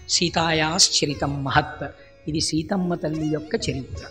సీతాయాశ్చరితం మహత్ ఇది సీతమ్మ తల్లి యొక్క చరిత్ర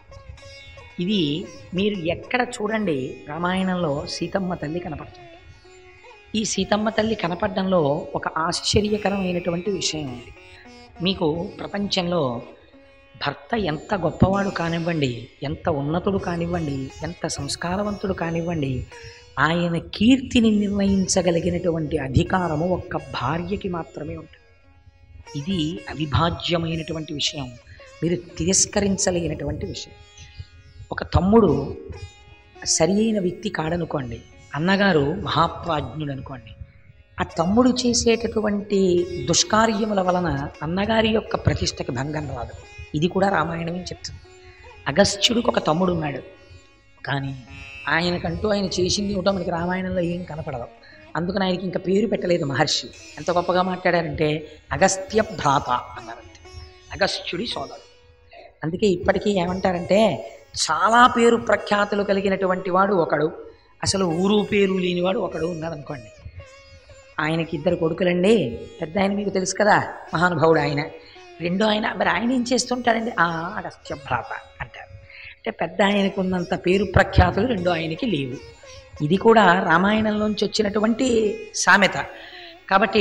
ఇది మీరు ఎక్కడ చూడండి రామాయణంలో సీతమ్మ తల్లి కనపడుతుంది ఈ సీతమ్మ తల్లి కనపడడంలో ఒక ఆశ్చర్యకరమైనటువంటి విషయం ఉంది మీకు ప్రపంచంలో భర్త ఎంత గొప్పవాడు కానివ్వండి ఎంత ఉన్నతుడు కానివ్వండి ఎంత సంస్కారవంతుడు కానివ్వండి ఆయన కీర్తిని నిర్ణయించగలిగినటువంటి అధికారము ఒక్క భార్యకి మాత్రమే ఉంటుంది ఇది అవిభాజ్యమైనటువంటి విషయం మీరు తిరస్కరించలేనటువంటి విషయం ఒక తమ్ముడు సరి అయిన వ్యక్తి కాడనుకోండి అన్నగారు మహాప్రాజ్ఞుడు అనుకోండి ఆ తమ్ముడు చేసేటటువంటి దుష్కార్యముల వలన అన్నగారి యొక్క ప్రతిష్టకి భంగం రాదు ఇది కూడా రామాయణమే చెప్తుంది అగస్త్యుడికి ఒక తమ్ముడు ఉన్నాడు కానీ ఆయనకంటూ ఆయన చేసింది ఏమిటో మనకి రామాయణంలో ఏం కనపడదు అందుకని ఆయనకి ఇంకా పేరు పెట్టలేదు మహర్షి ఎంత గొప్పగా మాట్లాడారంటే అగస్త్య భ్రాత అన్నారంటే అగస్త్యుడి సోదరుడు అందుకే ఇప్పటికీ ఏమంటారంటే చాలా పేరు ప్రఖ్యాతులు కలిగినటువంటి వాడు ఒకడు అసలు ఊరు పేరు లేనివాడు ఒకడు ఉన్నాడు అనుకోండి ఆయనకి ఇద్దరు కొడుకులండి పెద్ద ఆయన మీకు తెలుసు కదా మహానుభావుడు ఆయన రెండో ఆయన మరి ఆయన ఏం చేస్తుంటాడండి ఆ అగస్త్య భ్రాత అంటారు అంటే పెద్ద ఆయనకు ఉన్నంత పేరు ప్రఖ్యాతులు రెండో ఆయనకి లేవు ఇది కూడా రామాయణంలోంచి వచ్చినటువంటి సామెత కాబట్టి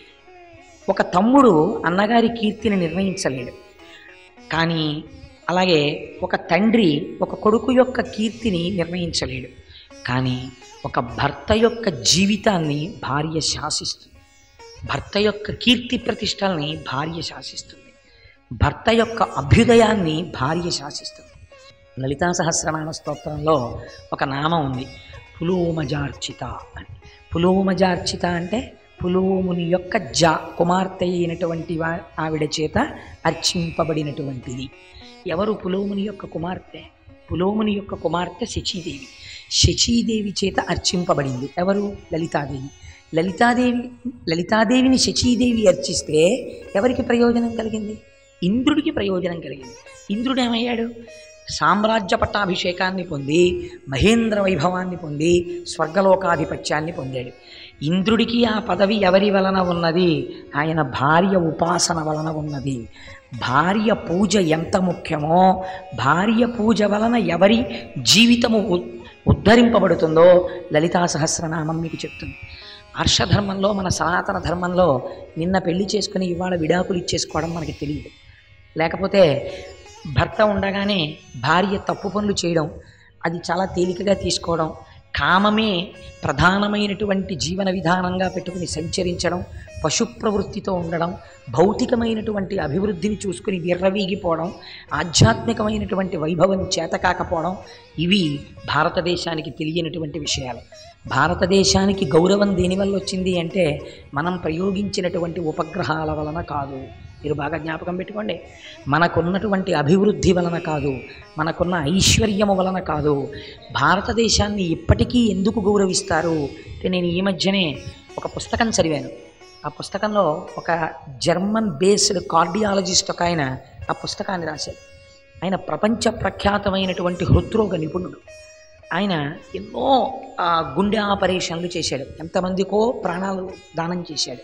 ఒక తమ్ముడు అన్నగారి కీర్తిని నిర్ణయించలేడు కానీ అలాగే ఒక తండ్రి ఒక కొడుకు యొక్క కీర్తిని నిర్ణయించలేడు కానీ ఒక భర్త యొక్క జీవితాన్ని భార్య శాసిస్తుంది భర్త యొక్క కీర్తి ప్రతిష్టల్ని భార్య శాసిస్తుంది భర్త యొక్క అభ్యుదయాన్ని భార్య శాసిస్తుంది లలితా సహస్రనామ స్తోత్రంలో ఒక నామం ఉంది పులోమజార్చిత అని పులోమజార్చిత అంటే పులోముని యొక్క జా కుమార్తె అయినటువంటి వా ఆవిడ చేత అర్చింపబడినటువంటిది ఎవరు పులోముని యొక్క కుమార్తె పులోముని యొక్క కుమార్తె శచీదేవి శచీదేవి చేత అర్చింపబడింది ఎవరు లలితాదేవి లలితాదేవి లలితాదేవిని శచీదేవి అర్చిస్తే ఎవరికి ప్రయోజనం కలిగింది ఇంద్రుడికి ప్రయోజనం కలిగింది ఇంద్రుడు ఏమయ్యాడు సామ్రాజ్య పట్టాభిషేకాన్ని పొంది మహేంద్ర వైభవాన్ని పొంది స్వర్గలోకాధిపత్యాన్ని పొందాడు ఇంద్రుడికి ఆ పదవి ఎవరి వలన ఉన్నది ఆయన భార్య ఉపాసన వలన ఉన్నది భార్య పూజ ఎంత ముఖ్యమో భార్య పూజ వలన ఎవరి జీవితము ఉ- ఉద్ధరింపబడుతుందో లలితా సహస్రనామం మీకు చెప్తుంది హర్షధర్మంలో మన సనాతన ధర్మంలో నిన్న పెళ్లి చేసుకుని ఇవాళ విడాకులు ఇచ్చేసుకోవడం మనకి తెలియదు లేకపోతే భర్త ఉండగానే భార్య తప్పు పనులు చేయడం అది చాలా తేలికగా తీసుకోవడం కామమే ప్రధానమైనటువంటి జీవన విధానంగా పెట్టుకుని సంచరించడం పశు ప్రవృత్తితో ఉండడం భౌతికమైనటువంటి అభివృద్ధిని చూసుకుని విర్రవీగిపోవడం ఆధ్యాత్మికమైనటువంటి వైభవం చేతకాకపోవడం ఇవి భారతదేశానికి తెలియనటువంటి విషయాలు భారతదేశానికి గౌరవం దేనివల్ల వచ్చింది అంటే మనం ప్రయోగించినటువంటి ఉపగ్రహాల వలన కాదు మీరు బాగా జ్ఞాపకం పెట్టుకోండి మనకున్నటువంటి అభివృద్ధి వలన కాదు మనకున్న ఐశ్వర్యము వలన కాదు భారతదేశాన్ని ఇప్పటికీ ఎందుకు గౌరవిస్తారు అంటే నేను ఈ మధ్యనే ఒక పుస్తకం చదివాను ఆ పుస్తకంలో ఒక జర్మన్ బేస్డ్ కార్డియాలజిస్ట్ ఒక ఆయన ఆ పుస్తకాన్ని రాశారు ఆయన ప్రపంచ ప్రఖ్యాతమైనటువంటి హృద్రోగ నిపుణుడు ఆయన ఎన్నో ఆ, గుండె ఆపరేషన్లు చేశాడు ఎంతమందికో ప్రాణాలు దానం చేశాడు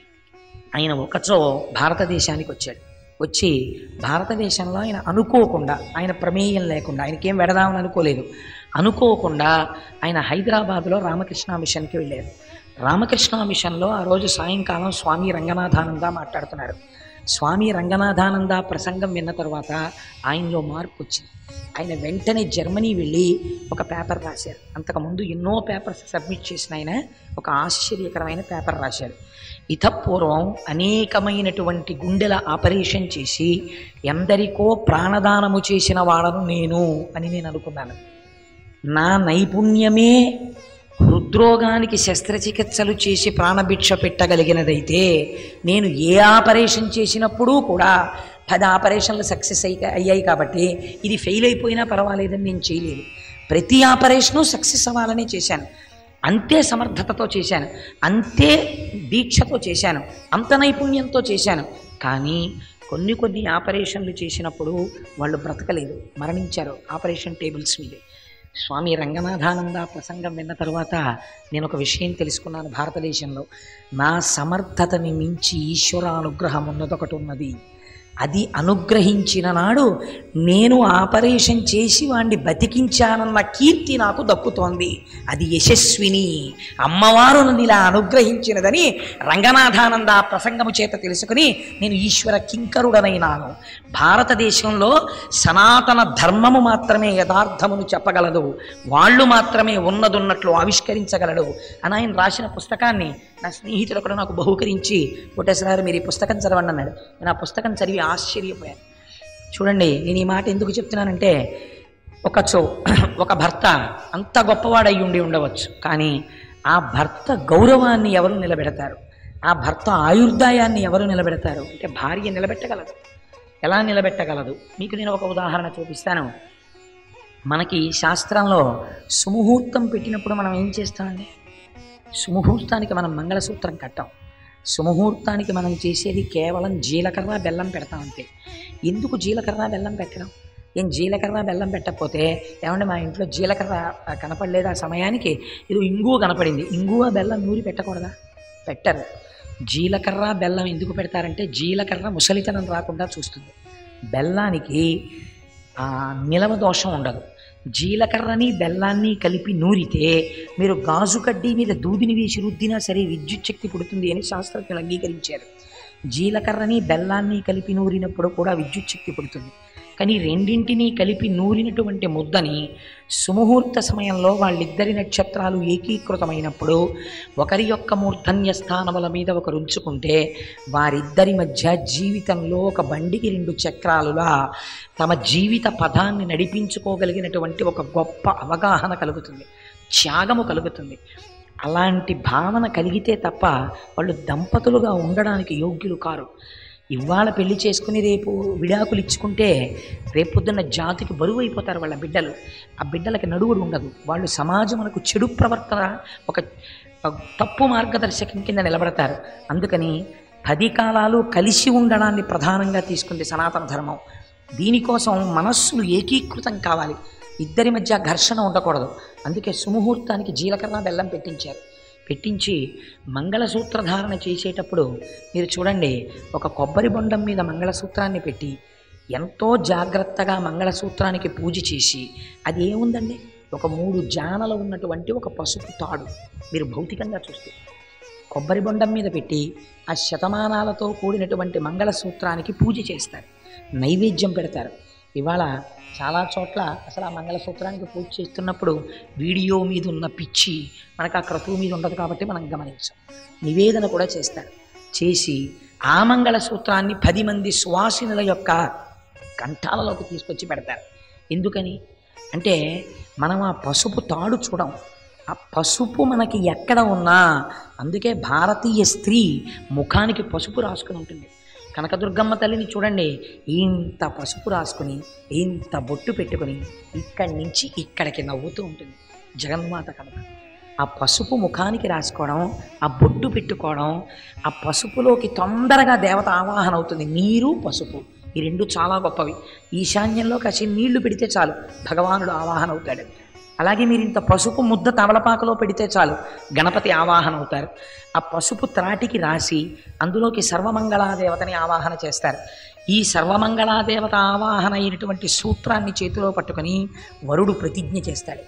ఆయన ఒకచో భారతదేశానికి వచ్చాడు వచ్చి భారతదేశంలో ఆయన అనుకోకుండా ఆయన ప్రమేయం లేకుండా ఆయనకేం వెడదామని అనుకోలేదు అనుకోకుండా ఆయన హైదరాబాద్లో రామకృష్ణ మిషన్కి వెళ్ళారు రామకృష్ణ మిషన్లో ఆ రోజు సాయంకాలం స్వామి రంగనాథానంద మాట్లాడుతున్నారు స్వామి రంగనాథానంద ప్రసంగం విన్న తర్వాత ఆయనలో మార్పు వచ్చింది ఆయన వెంటనే జర్మనీ వెళ్ళి ఒక పేపర్ రాశారు అంతకుముందు ఎన్నో పేపర్స్ సబ్మిట్ చేసిన ఆయన ఒక ఆశ్చర్యకరమైన పేపర్ రాశారు ఇతపూర్వం అనేకమైనటువంటి గుండెల ఆపరేషన్ చేసి ఎందరికో ప్రాణదానము చేసిన వాడను నేను అని నేను అనుకున్నాను నా నైపుణ్యమే హృద్రోగానికి శస్త్రచికిత్సలు చేసి ప్రాణభిక్ష పెట్టగలిగినదైతే నేను ఏ ఆపరేషన్ చేసినప్పుడూ కూడా పది ఆపరేషన్లు సక్సెస్ అయి అయ్యాయి కాబట్టి ఇది ఫెయిల్ అయిపోయినా పర్వాలేదని నేను చేయలేదు ప్రతి ఆపరేషను సక్సెస్ అవ్వాలనే చేశాను అంతే సమర్థతతో చేశాను అంతే దీక్షతో చేశాను అంత నైపుణ్యంతో చేశాను కానీ కొన్ని కొన్ని ఆపరేషన్లు చేసినప్పుడు వాళ్ళు బ్రతకలేదు మరణించారు ఆపరేషన్ టేబుల్స్ మీద స్వామి రంగనాథానంద ప్రసంగం విన్న తరువాత నేను ఒక విషయం తెలుసుకున్నాను భారతదేశంలో నా సమర్థతని మించి ఈశ్వర అనుగ్రహం ఉన్నదొకటి ఉన్నది అది అనుగ్రహించిన నాడు నేను ఆపరేషన్ చేసి వాణ్ణి బతికించానన్న కీర్తి నాకు దక్కుతోంది అది యశస్విని అమ్మవారు నన్ను ఇలా అనుగ్రహించినదని రంగనాథానంద ఆ ప్రసంగము చేత తెలుసుకుని నేను ఈశ్వర కింకరుడనైనాను భారతదేశంలో సనాతన ధర్మము మాత్రమే యథార్థమును చెప్పగలదు వాళ్ళు మాత్రమే ఉన్నదున్నట్లు ఆవిష్కరించగలడు అని ఆయన రాసిన పుస్తకాన్ని నా స్నేహితుడు కూడా నాకు బహుకరించి ఒకటేసారి మీరు ఈ పుస్తకం చదవండి అన్నాడు నేను ఆ పుస్తకం చదివి ఆశ్చర్యపోయాను చూడండి నేను ఈ మాట ఎందుకు చెప్తున్నానంటే ఒక చో ఒక భర్త అంత గొప్పవాడై ఉండి ఉండవచ్చు కానీ ఆ భర్త గౌరవాన్ని ఎవరు నిలబెడతారు ఆ భర్త ఆయుర్దాయాన్ని ఎవరు నిలబెడతారు అంటే భార్య నిలబెట్టగలదు ఎలా నిలబెట్టగలదు మీకు నేను ఒక ఉదాహరణ చూపిస్తాను మనకి శాస్త్రంలో సుముహూర్తం పెట్టినప్పుడు మనం ఏం చేస్తామండి సుముహూర్తానికి మనం మంగళసూత్రం కట్టాం సుముహూర్తానికి మనం చేసేది కేవలం జీలకర్ర బెల్లం పెడతాం అంతే ఎందుకు జీలకర్ర బెల్లం పెట్టడం ఏం జీలకర్ర బెల్లం పెట్టకపోతే ఏమంటే మా ఇంట్లో జీలకర్ర ఆ, కనపడలేదు ఆ సమయానికి ఇది ఇంగువ కనపడింది ఇంగువ బెల్లం నూరి పెట్టకూడదా పెట్టరు జీలకర్ర బెల్లం ఎందుకు పెడతారంటే జీలకర్ర ముసలితనం రాకుండా చూస్తుంది బెల్లానికి ఆ, నిలవ దోషం ఉండదు జీలకర్రని బెల్లాన్ని కలిపి నూరితే మీరు గాజు కడ్డీ మీద దూదిని వేసి రుద్దినా సరే విద్యుత్ శక్తి పుడుతుంది అని శాస్త్రజ్ఞులు అంగీకరించారు జీలకర్రని బెల్లాన్ని కలిపి నూరినప్పుడు కూడా విద్యుత్ శక్తి పుడుతుంది కానీ రెండింటినీ కలిపి నూరినటువంటి ముద్దని సుముహూర్త సమయంలో వాళ్ళిద్దరి నక్షత్రాలు ఏకీకృతమైనప్పుడు ఒకరి యొక్క మూర్ధన్య స్థానముల మీద ఒకరు ఉంచుకుంటే వారిద్దరి మధ్య జీవితంలో ఒక బండికి రెండు చక్రాలులా తమ జీవిత పదాన్ని నడిపించుకోగలిగినటువంటి ఒక గొప్ప అవగాహన కలుగుతుంది త్యాగము కలుగుతుంది అలాంటి భావన కలిగితే తప్ప వాళ్ళు దంపతులుగా ఉండడానికి యోగ్యులు కారు ఇవాళ పెళ్లి చేసుకుని రేపు విడాకులు ఇచ్చుకుంటే రేపొద్దున్న జాతికి బరువు అయిపోతారు వాళ్ళ బిడ్డలు ఆ బిడ్డలకి నడువుడు ఉండదు వాళ్ళు సమాజమునకు చెడు ప్రవర్తన ఒక ఒక తప్పు మార్గదర్శకం కింద నిలబడతారు అందుకని పది కాలాలు కలిసి ఉండడాన్ని ప్రధానంగా తీసుకుంది సనాతన ధర్మం దీనికోసం మనస్సులు ఏకీకృతం కావాలి ఇద్దరి మధ్య ఘర్షణ ఉండకూడదు అందుకే సుముహూర్తానికి జీలకర్ర బెల్లం పెట్టించారు పెట్టించి మంగళసూత్ర ధారణ చేసేటప్పుడు మీరు చూడండి ఒక కొబ్బరి బొండం మీద మంగళసూత్రాన్ని పెట్టి ఎంతో జాగ్రత్తగా మంగళసూత్రానికి పూజ చేసి అది ఏముందండి ఒక మూడు జానలు ఉన్నటువంటి ఒక పసుపు తాడు మీరు భౌతికంగా చూస్తే కొబ్బరి బొండం మీద పెట్టి ఆ శతమానాలతో కూడినటువంటి మంగళసూత్రానికి పూజ చేస్తారు నైవేద్యం పెడతారు ఇవాళ చాలా చోట్ల అసలు ఆ మంగళసూత్రానికి పూజ చేస్తున్నప్పుడు వీడియో మీద ఉన్న పిచ్చి మనకు ఆ క్రతువు మీద ఉండదు కాబట్టి మనం గమనించాం నివేదన కూడా చేస్తారు చేసి ఆ మంగళసూత్రాన్ని పది మంది సువాసినుల యొక్క కంఠాలలోకి తీసుకొచ్చి పెడతారు ఎందుకని అంటే మనం ఆ పసుపు తాడు చూడం ఆ పసుపు మనకి ఎక్కడ ఉన్నా అందుకే భారతీయ స్త్రీ ముఖానికి పసుపు రాసుకుని ఉంటుంది కనకదుర్గమ్మ తల్లిని చూడండి ఇంత పసుపు రాసుకుని ఇంత బొట్టు పెట్టుకుని ఇక్కడి నుంచి ఇక్కడికి నవ్వుతూ ఉంటుంది జగన్మాత కనుక ఆ పసుపు ముఖానికి రాసుకోవడం ఆ బొట్టు పెట్టుకోవడం ఆ పసుపులోకి తొందరగా దేవత ఆవాహన అవుతుంది నీరు పసుపు ఈ రెండు చాలా గొప్పవి ఈశాన్యంలో కాసి నీళ్లు పెడితే చాలు భగవానుడు ఆవాహన అవుతాడు అలాగే మీరు ఇంత పసుపు ముద్ద తమలపాకలో పెడితే చాలు గణపతి ఆవాహన అవుతారు ఆ పసుపు త్రాటికి రాసి అందులోకి సర్వమంగళాదేవతని ఆవాహన చేస్తారు ఈ సర్వమంగళాదేవత ఆవాహన అయినటువంటి సూత్రాన్ని చేతిలో పట్టుకొని వరుడు ప్రతిజ్ఞ చేస్తాడు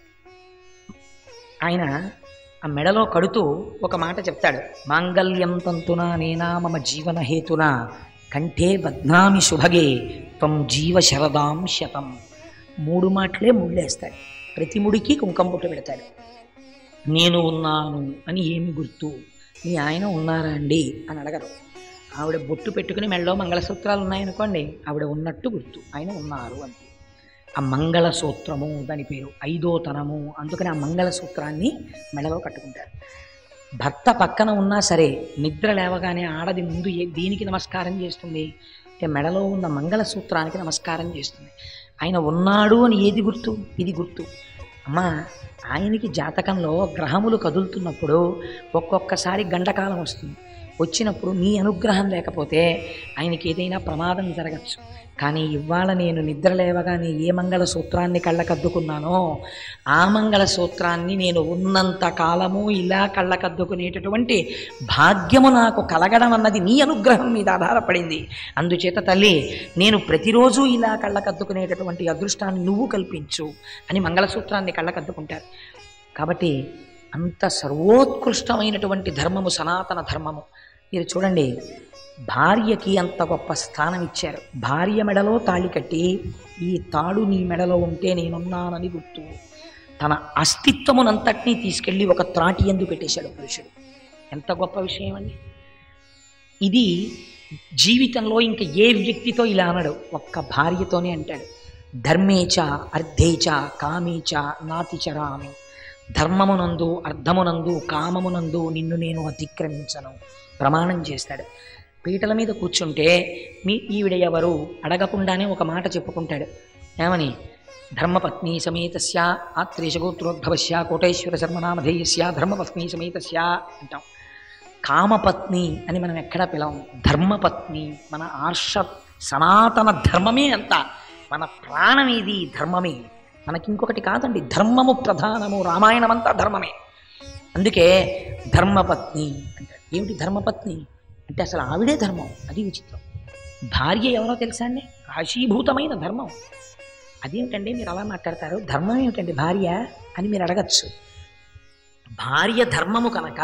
ఆయన ఆ మెడలో కడుతూ ఒక మాట చెప్తాడు మాంగళ్యం తంతున నేనా మమ జీవన హేతున కంఠే బద్నామి శుభగే త్వం జీవ శరదాం శతం మూడు మాటలే ముళ్ళేస్తాడు ప్రతి ముడికి కుంకం పుట్టు పెడతాడు నేను ఉన్నాను అని ఏమి గుర్తు మీ ఆయన ఉన్నారా అండి అని అడగరు ఆవిడ బొట్టు పెట్టుకుని మెడలో మంగళసూత్రాలు ఉన్నాయనుకోండి ఆవిడ ఉన్నట్టు గుర్తు ఆయన ఉన్నారు అంతే ఆ మంగళసూత్రము దాని పేరు ఐదో తనము అందుకని ఆ మంగళసూత్రాన్ని మెడలో కట్టుకుంటారు భర్త పక్కన ఉన్నా సరే నిద్ర లేవగానే ఆడది ముందు ఏ దేనికి నమస్కారం చేస్తుంది అంటే మెడలో ఉన్న మంగళసూత్రానికి నమస్కారం చేస్తుంది ఆయన ఉన్నాడు అని ఏది గుర్తు ఇది గుర్తు అమ్మా ఆయనకి జాతకంలో గ్రహములు కదులుతున్నప్పుడు ఒక్కొక్కసారి గండకాలం వస్తుంది వచ్చినప్పుడు నీ అనుగ్రహం లేకపోతే ఆయనకి ఏదైనా ప్రమాదం జరగచ్చు కానీ ఇవాళ నేను నిద్ర లేవగానే ఏ మంగళ సూత్రాన్ని కళ్ళకద్దుకున్నానో ఆ మంగళ సూత్రాన్ని నేను ఉన్నంత కాలము ఇలా కళ్ళకద్దుకునేటటువంటి భాగ్యము నాకు కలగడం అన్నది నీ అనుగ్రహం మీద ఆధారపడింది అందుచేత తల్లి నేను ప్రతిరోజు ఇలా కళ్ళకద్దుకునేటటువంటి అదృష్టాన్ని నువ్వు కల్పించు అని మంగళసూత్రాన్ని కళ్ళకద్దుకుంటారు కాబట్టి అంత సర్వోత్కృష్టమైనటువంటి ధర్మము సనాతన ధర్మము మీరు చూడండి భార్యకి అంత గొప్ప స్థానం ఇచ్చారు భార్య మెడలో తాళి కట్టి ఈ తాడు నీ మెడలో ఉంటే నేనున్నానని గుర్తు తన అస్తిత్వమునంతటినీ తీసుకెళ్ళి ఒక త్రాటి ఎందు పెట్టేశాడు పురుషుడు ఎంత గొప్ప విషయం అండి ఇది జీవితంలో ఇంకా ఏ వ్యక్తితో ఇలా అనడు ఒక్క భార్యతోనే అంటాడు ధర్మేచ అర్ధేచ కామేచ నాతిచరామి ధర్మమునందు అర్థమునందు కామమునందు నిన్ను నేను అతిక్రమించను ప్రమాణం చేస్తాడు పీటల మీద కూర్చుంటే మీ ఈవిడ ఎవరు అడగకుండానే ఒక మాట చెప్పుకుంటాడు ఏమని ధర్మపత్ని సమేతస్య ఆత్రేషగోత్రోద్భవస్య కోటేశ్వర శర్మనామధేయస్య ధర్మపత్ని సమేతస్య అంటాం కామపత్ని అని మనం ఎక్కడ పిలవం ధర్మపత్ని మన ఆర్ష సనాతన ధర్మమే అంత మన ప్రాణం ఇది ధర్మమే మనకి ఇంకొకటి కాదండి ధర్మము ప్రధానము రామాయణం అంతా ధర్మమే అందుకే ధర్మపత్ని అంటారు ఏమిటి ధర్మపత్ని అంటే అసలు ఆవిడే ధర్మం అది విచిత్రం భార్య ఎవరో తెలుసా అండి రాశీభూతమైన ధర్మం అదేమిటండి మీరు అలా మాట్లాడతారు ధర్మం ఏమిటండి భార్య అని మీరు అడగచ్చు భార్య ధర్మము కనుక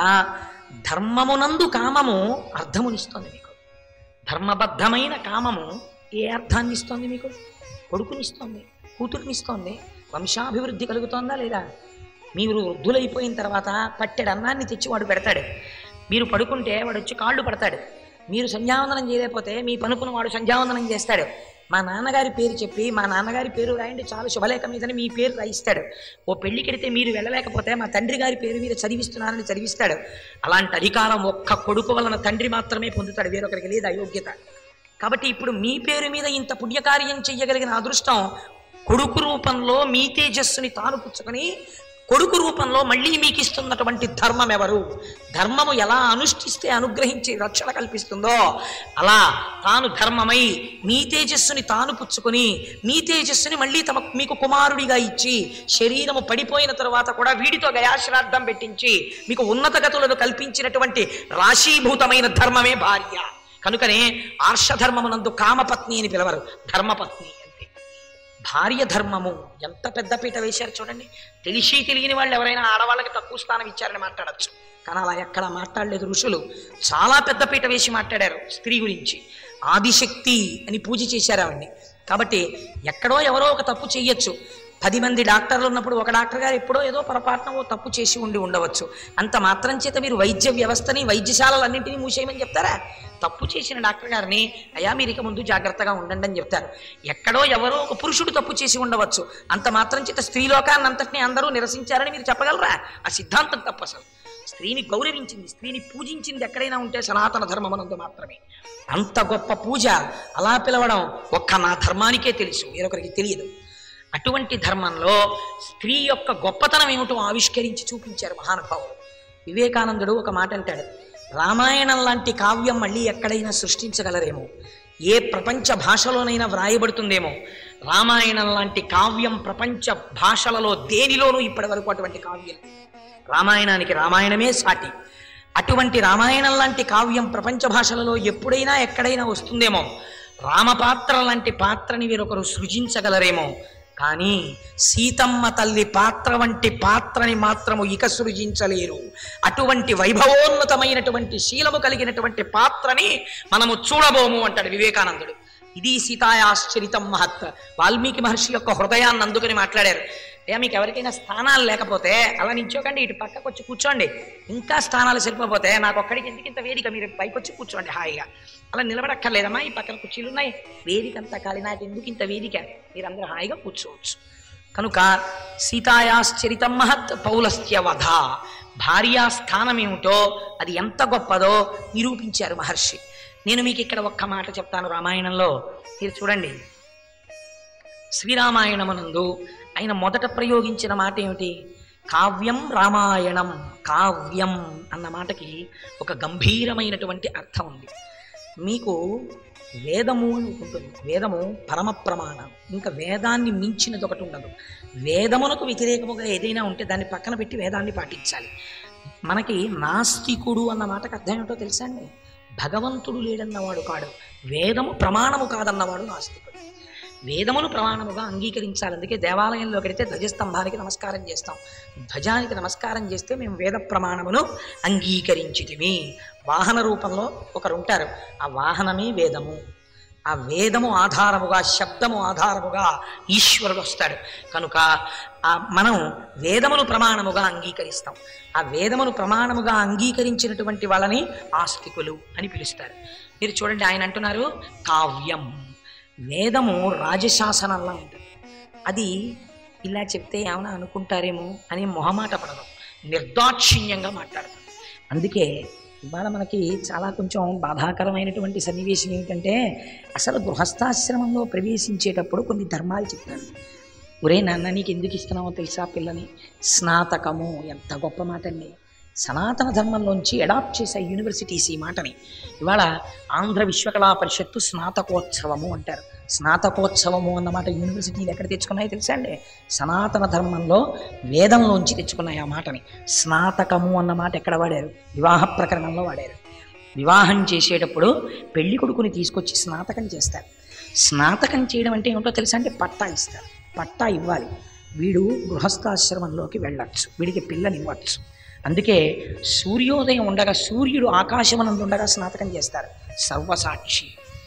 ధర్మమునందు కామము అర్థమునిస్తుంది మీకు ధర్మబద్ధమైన కామము ఏ అర్థాన్ని ఇస్తుంది మీకు కొడుకునిస్తుంది కూతురునిస్తోంది వంశాభివృద్ధి కలుగుతోందా లేదా మీరు వృద్ధులైపోయిన తర్వాత పట్టెడు అన్నాన్ని తెచ్చి వాడు పెడతాడు మీరు పడుకుంటే వాడు వచ్చి కాళ్ళు పడతాడు మీరు సంధ్యావందనం చేయలేకపోతే మీ పనుకుని వాడు సంధ్యావందనం చేస్తాడు మా నాన్నగారి పేరు చెప్పి మా నాన్నగారి పేరు రాయండి చాలా శుభలేఖ మీదని మీ పేరు రాయిస్తాడు ఓ పెళ్ళికెడితే మీరు వెళ్ళలేకపోతే మా తండ్రి గారి పేరు మీద చదివిస్తున్నారని చదివిస్తాడు అలాంటి అధికారం ఒక్క కొడుకు వలన తండ్రి మాత్రమే పొందుతాడు వేరొకరికి లేదు అయోగ్యత కాబట్టి ఇప్పుడు మీ పేరు మీద ఇంత పుణ్యకార్యం చెయ్యగలిగిన అదృష్టం కొడుకు రూపంలో మీ తేజస్సుని తాను పుచ్చుకొని కొడుకు రూపంలో మళ్ళీ మీకు ఇస్తున్నటువంటి ధర్మం ఎవరు ధర్మము ఎలా అనుష్ఠిస్తే అనుగ్రహించి రక్షణ కల్పిస్తుందో అలా తాను ధర్మమై మీ తేజస్సుని తాను పుచ్చుకొని మీ తేజస్సుని మళ్ళీ తమ మీకు కుమారుడిగా ఇచ్చి శరీరము పడిపోయిన తర్వాత కూడా వీడితో గయాశ్రాద్ధం పెట్టించి మీకు ఉన్నత గతులను కల్పించినటువంటి రాశీభూతమైన ధర్మమే భార్య కనుకనే ఆర్షధర్మమునందు కామపత్ని అని పిలవరు ధర్మపత్ని అంటే భార్య ధర్మము ఎంత పెద్ద పీట వేశారు చూడండి తెలిసి తెలియని వాళ్ళు ఎవరైనా ఆడవాళ్ళకి తక్కువ స్థానం ఇచ్చారని మాట్లాడచ్చు కానీ అలా ఎక్కడ మాట్లాడలేదు ఋషులు చాలా పెద్ద పీట వేసి మాట్లాడారు స్త్రీ గురించి ఆదిశక్తి అని పూజ చేశారు ఆవిడ్ని కాబట్టి ఎక్కడో ఎవరో ఒక తప్పు చెయ్యొచ్చు పది మంది డాక్టర్లు ఉన్నప్పుడు ఒక డాక్టర్ గారు ఎప్పుడో ఏదో పొరపాటున ఓ తప్పు చేసి ఉండి ఉండవచ్చు అంత మాత్రం చేత మీరు వైద్య వ్యవస్థని వైద్యశాలలన్నింటినీ మూసేయమని చెప్తారా తప్పు చేసిన డాక్టర్ గారిని అయ్యా మీరు ఇక ముందు జాగ్రత్తగా ఉండండి అని చెప్తారు ఎక్కడో ఎవరో ఒక పురుషుడు తప్పు చేసి ఉండవచ్చు అంత మాత్రం చేత స్త్రీలోకాన్ని అంతటినీ అందరూ నిరసించారని మీరు చెప్పగలరా ఆ సిద్ధాంతం తప్పు అసలు స్త్రీని గౌరవించింది స్త్రీని పూజించింది ఎక్కడైనా ఉంటే సనాతన ధర్మమునందు మాత్రమే అంత గొప్ప పూజ అలా పిలవడం ఒక్క నా ధర్మానికే తెలుసు వేరొకరికి తెలియదు అటువంటి ధర్మంలో స్త్రీ యొక్క గొప్పతనం ఏమిటో ఆవిష్కరించి చూపించారు మహానుభావులు వివేకానందుడు ఒక మాట అంటాడు రామాయణం లాంటి కావ్యం మళ్ళీ ఎక్కడైనా సృష్టించగలరేమో ఏ ప్రపంచ భాషలోనైనా వ్రాయబడుతుందేమో రామాయణం లాంటి కావ్యం ప్రపంచ భాషలలో దేనిలోనూ ఇప్పటి వరకు అటువంటి కావ్యం రామాయణానికి రామాయణమే సాటి అటువంటి రామాయణం లాంటి కావ్యం ప్రపంచ భాషలలో ఎప్పుడైనా ఎక్కడైనా వస్తుందేమో రామపాత్ర లాంటి పాత్రని వీరొకరు సృజించగలరేమో కానీ సీతమ్మ తల్లి పాత్ర వంటి పాత్రని మాత్రము ఇక సృజించలేరు అటువంటి వైభవోన్నతమైనటువంటి శీలము కలిగినటువంటి పాత్రని మనము చూడబోము అంటాడు వివేకానందుడు ఇది సీతాయాశ్చరితం మహత్ వాల్మీకి మహర్షి యొక్క హృదయాన్ని అందుకని మాట్లాడారు అయ్యా మీకు ఎవరికైనా స్థానాలు లేకపోతే అలా నించోకండి ఇటు పక్కకు వచ్చి కూర్చోండి ఇంకా స్థానాలు సరిపోతే నాకు ఒక్కడికి ఎందుకు ఇంత వేదిక మీరు పైకి వచ్చి కూర్చోండి హాయిగా అలా నిలబడక్కర్లేదమ్మా ఈ పక్కన కుర్చీలు ఉన్నాయి వేదిక అంతా ఖాళీ నాకు ఎందుకు ఇంత వేదిక మీరందరూ హాయిగా కూర్చోవచ్చు కనుక సీతాయాశ్చరితం మహత్ పౌలస్త్య వధ భార్యా స్థానం ఏమిటో అది ఎంత గొప్పదో నిరూపించారు మహర్షి నేను మీకు ఇక్కడ ఒక్క మాట చెప్తాను రామాయణంలో మీరు చూడండి శ్రీరామాయణమునందు ఆయన మొదట ప్రయోగించిన మాట ఏమిటి కావ్యం రామాయణం కావ్యం అన్న మాటకి ఒక గంభీరమైనటువంటి అర్థం ఉంది మీకు వేదము అని ఒకటి ఉంటుంది వేదము పరమ ప్రమాణం ఇంకా వేదాన్ని మించినది ఒకటి ఉండదు వేదమునకు వ్యతిరేకముగా ఏదైనా ఉంటే దాన్ని పక్కన పెట్టి వేదాన్ని పాటించాలి మనకి నాస్తికుడు అన్న మాటకు అర్థం ఏంటో తెలుసా అండి భగవంతుడు లేడన్నవాడు కాడు వేదము ప్రమాణము కాదన్నవాడు నాస్తికుడు వేదమును ప్రమాణముగా అంగీకరించాలి అందుకే దేవాలయంలోకి వెళితే ధ్వజస్తంభానికి నమస్కారం చేస్తాం ధ్వజానికి నమస్కారం చేస్తే మేము వేద ప్రమాణమును అంగీకరించితిమి వాహన రూపంలో ఒకరు ఉంటారు ఆ వాహనమే వేదము ఆ వేదము ఆధారముగా శబ్దము ఆధారముగా ఈశ్వరుడు వస్తాడు కనుక ఆ మనం వేదమును ప్రమాణముగా అంగీకరిస్తాం ఆ వేదమును ప్రమాణముగా అంగీకరించినటువంటి వాళ్ళని ఆస్తికులు అని పిలుస్తారు మీరు చూడండి ఆయన అంటున్నారు కావ్యం వేదము రాజశాసనంలా ఉంటుంది అది ఇలా చెప్తే ఏమైనా అనుకుంటారేమో అని మొహమాట పడదు నిర్దాక్షిణ్యంగా మాట్లాడతాం అందుకే ఇవాళ మనకి చాలా కొంచెం బాధాకరమైనటువంటి సన్నివేశం ఏమిటంటే అసలు గృహస్థాశ్రమంలో ప్రవేశించేటప్పుడు కొన్ని ధర్మాలు చెప్తాను ఒరే నాన్న నీకు ఎందుకు ఇస్తున్నావో తెలుసా పిల్లని స్నాతకము ఎంత గొప్ప మాట అండి సనాతన ధర్మంలోంచి అడాప్ట్ చేసే యూనివర్సిటీస్ ఈ మాటని ఇవాళ ఆంధ్ర విశ్వకళా పరిషత్తు స్నాతకోత్సవము అంటారు స్నాతకోత్సవము అన్నమాట యూనివర్సిటీలు ఎక్కడ తెచ్చుకున్నాయో తెలుసా అండి సనాతన ధర్మంలో వేదంలోంచి తెచ్చుకున్నాయి ఆ మాటని స్నాతకము అన్న మాట ఎక్కడ వాడారు వివాహ ప్రకరణంలో వాడారు వివాహం చేసేటప్పుడు పెళ్లి కొడుకుని తీసుకొచ్చి స్నాతకం చేస్తారు స్నాతకం చేయడం అంటే ఏమిటో తెలుసా అంటే పట్టా ఇస్తారు పట్టా ఇవ్వాలి వీడు గృహస్థాశ్రమంలోకి వెళ్ళచ్చు వీడికి పిల్లనివ్వచ్చు అందుకే సూర్యోదయం ఉండగా సూర్యుడు ఆకాశమనందు ఉండగా స్నాతకం చేస్తారు సర్వసాక్షి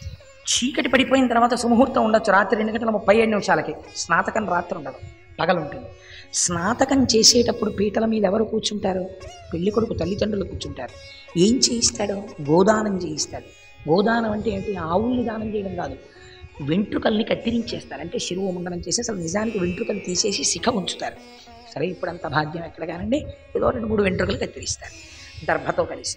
చీకటి పడిపోయిన తర్వాత సుముహూర్తం ఉండొచ్చు రాత్రి రెండు గంటల ముప్పై ఏడు నిమిషాలకి స్నాతకం రాత్రి ఉండదు పగలుంటుంది స్నాతకం చేసేటప్పుడు పీటల మీద ఎవరు కూర్చుంటారు పెళ్లి కొడుకు తల్లిదండ్రులు కూర్చుంటారు ఏం చేయిస్తాడు గోదానం చేయిస్తాడు గోదానం అంటే ఏంటి ఆవుల్ని దానం చేయడం కాదు వెంట్రుకల్ని కత్తిరించేస్తారు అంటే శిరువు ముండనం చేసి అసలు నిజానికి వెంట్రుకలు తీసేసి శిఖ ఉంచుతారు సరే ఇప్పుడు అంత భాగ్యం ఎక్కడ కానండి ఏదో రెండు మూడు వెంట్రుకలు కత్తిరిస్తారు దర్భతో కలిసి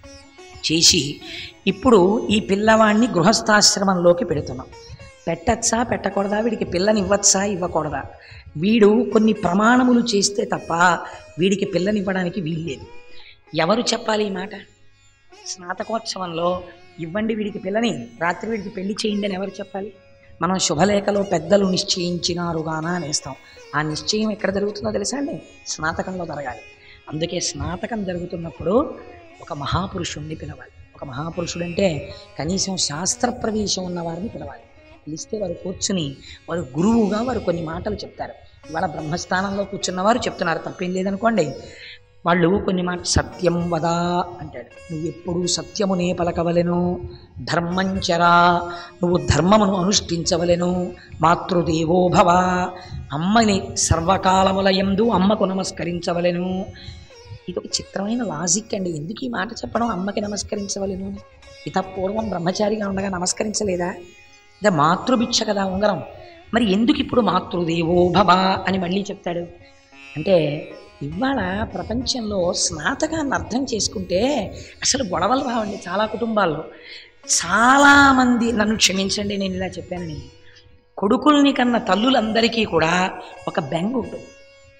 చేసి ఇప్పుడు ఈ పిల్లవాడిని గృహస్థాశ్రమంలోకి పెడుతున్నాం పెట్టచ్చా పెట్టకూడదా వీడికి పిల్లనివ్వచ్చా ఇవ్వకూడదా వీడు కొన్ని ప్రమాణములు చేస్తే తప్ప వీడికి పిల్లనివ్వడానికి వీల్లేదు ఎవరు చెప్పాలి ఈ మాట స్నాతకోత్సవంలో ఇవ్వండి వీడికి పిల్లని రాత్రి వీడికి పెళ్లి చేయండి అని ఎవరు చెప్పాలి మనం శుభలేఖలో పెద్దలు నిశ్చయించినారుగానా అనేస్తాం ఆ నిశ్చయం ఎక్కడ జరుగుతుందో తెలుసా అండి స్నాతకంలో జరగాలి అందుకే స్నాతకం జరుగుతున్నప్పుడు ఒక మహాపురుషుణ్ణి పిలవాలి ఒక మహాపురుషుడు అంటే కనీసం శాస్త్ర ప్రవేశం ఉన్న వారిని పిలవాలి పిలిస్తే వారు కూర్చుని వారు గురువుగా వారు కొన్ని మాటలు చెప్తారు ఇవాళ బ్రహ్మస్థానంలో కూర్చున్నవారు చెప్తున్నారు తప్పేం లేదనుకోండి వాళ్ళు కొన్ని మాట సత్యం వదా అంటాడు నువ్వు ఎప్పుడు సత్యమునే పలకవలెను ధర్మంచరా నువ్వు ధర్మమును అనుష్ఠించవలెను మాతృదేవో భవ అమ్మని సర్వకాలముల యందు అమ్మకు నమస్కరించవలెను ఇది ఒక చిత్రమైన లాజిక్ అండి ఎందుకు ఈ మాట చెప్పడం అమ్మకి నమస్కరించవలెను అని ఇత పూర్వం బ్రహ్మచారిగా ఉండగా నమస్కరించలేదా అంటే మాతృభిక్ష కదా ఉంగరం మరి ఎందుకు ఇప్పుడు మాతృదేవో భవ అని మళ్ళీ చెప్తాడు అంటే ఇవాళ ప్రపంచంలో స్నాతకాన్ని అర్థం చేసుకుంటే అసలు గొడవలు రావండి చాలా కుటుంబాల్లో చాలామంది నన్ను క్షమించండి నేను ఇలా చెప్పానని కొడుకుల్ని కన్న తల్లులందరికీ కూడా ఒక బెంగ ఉంటుంది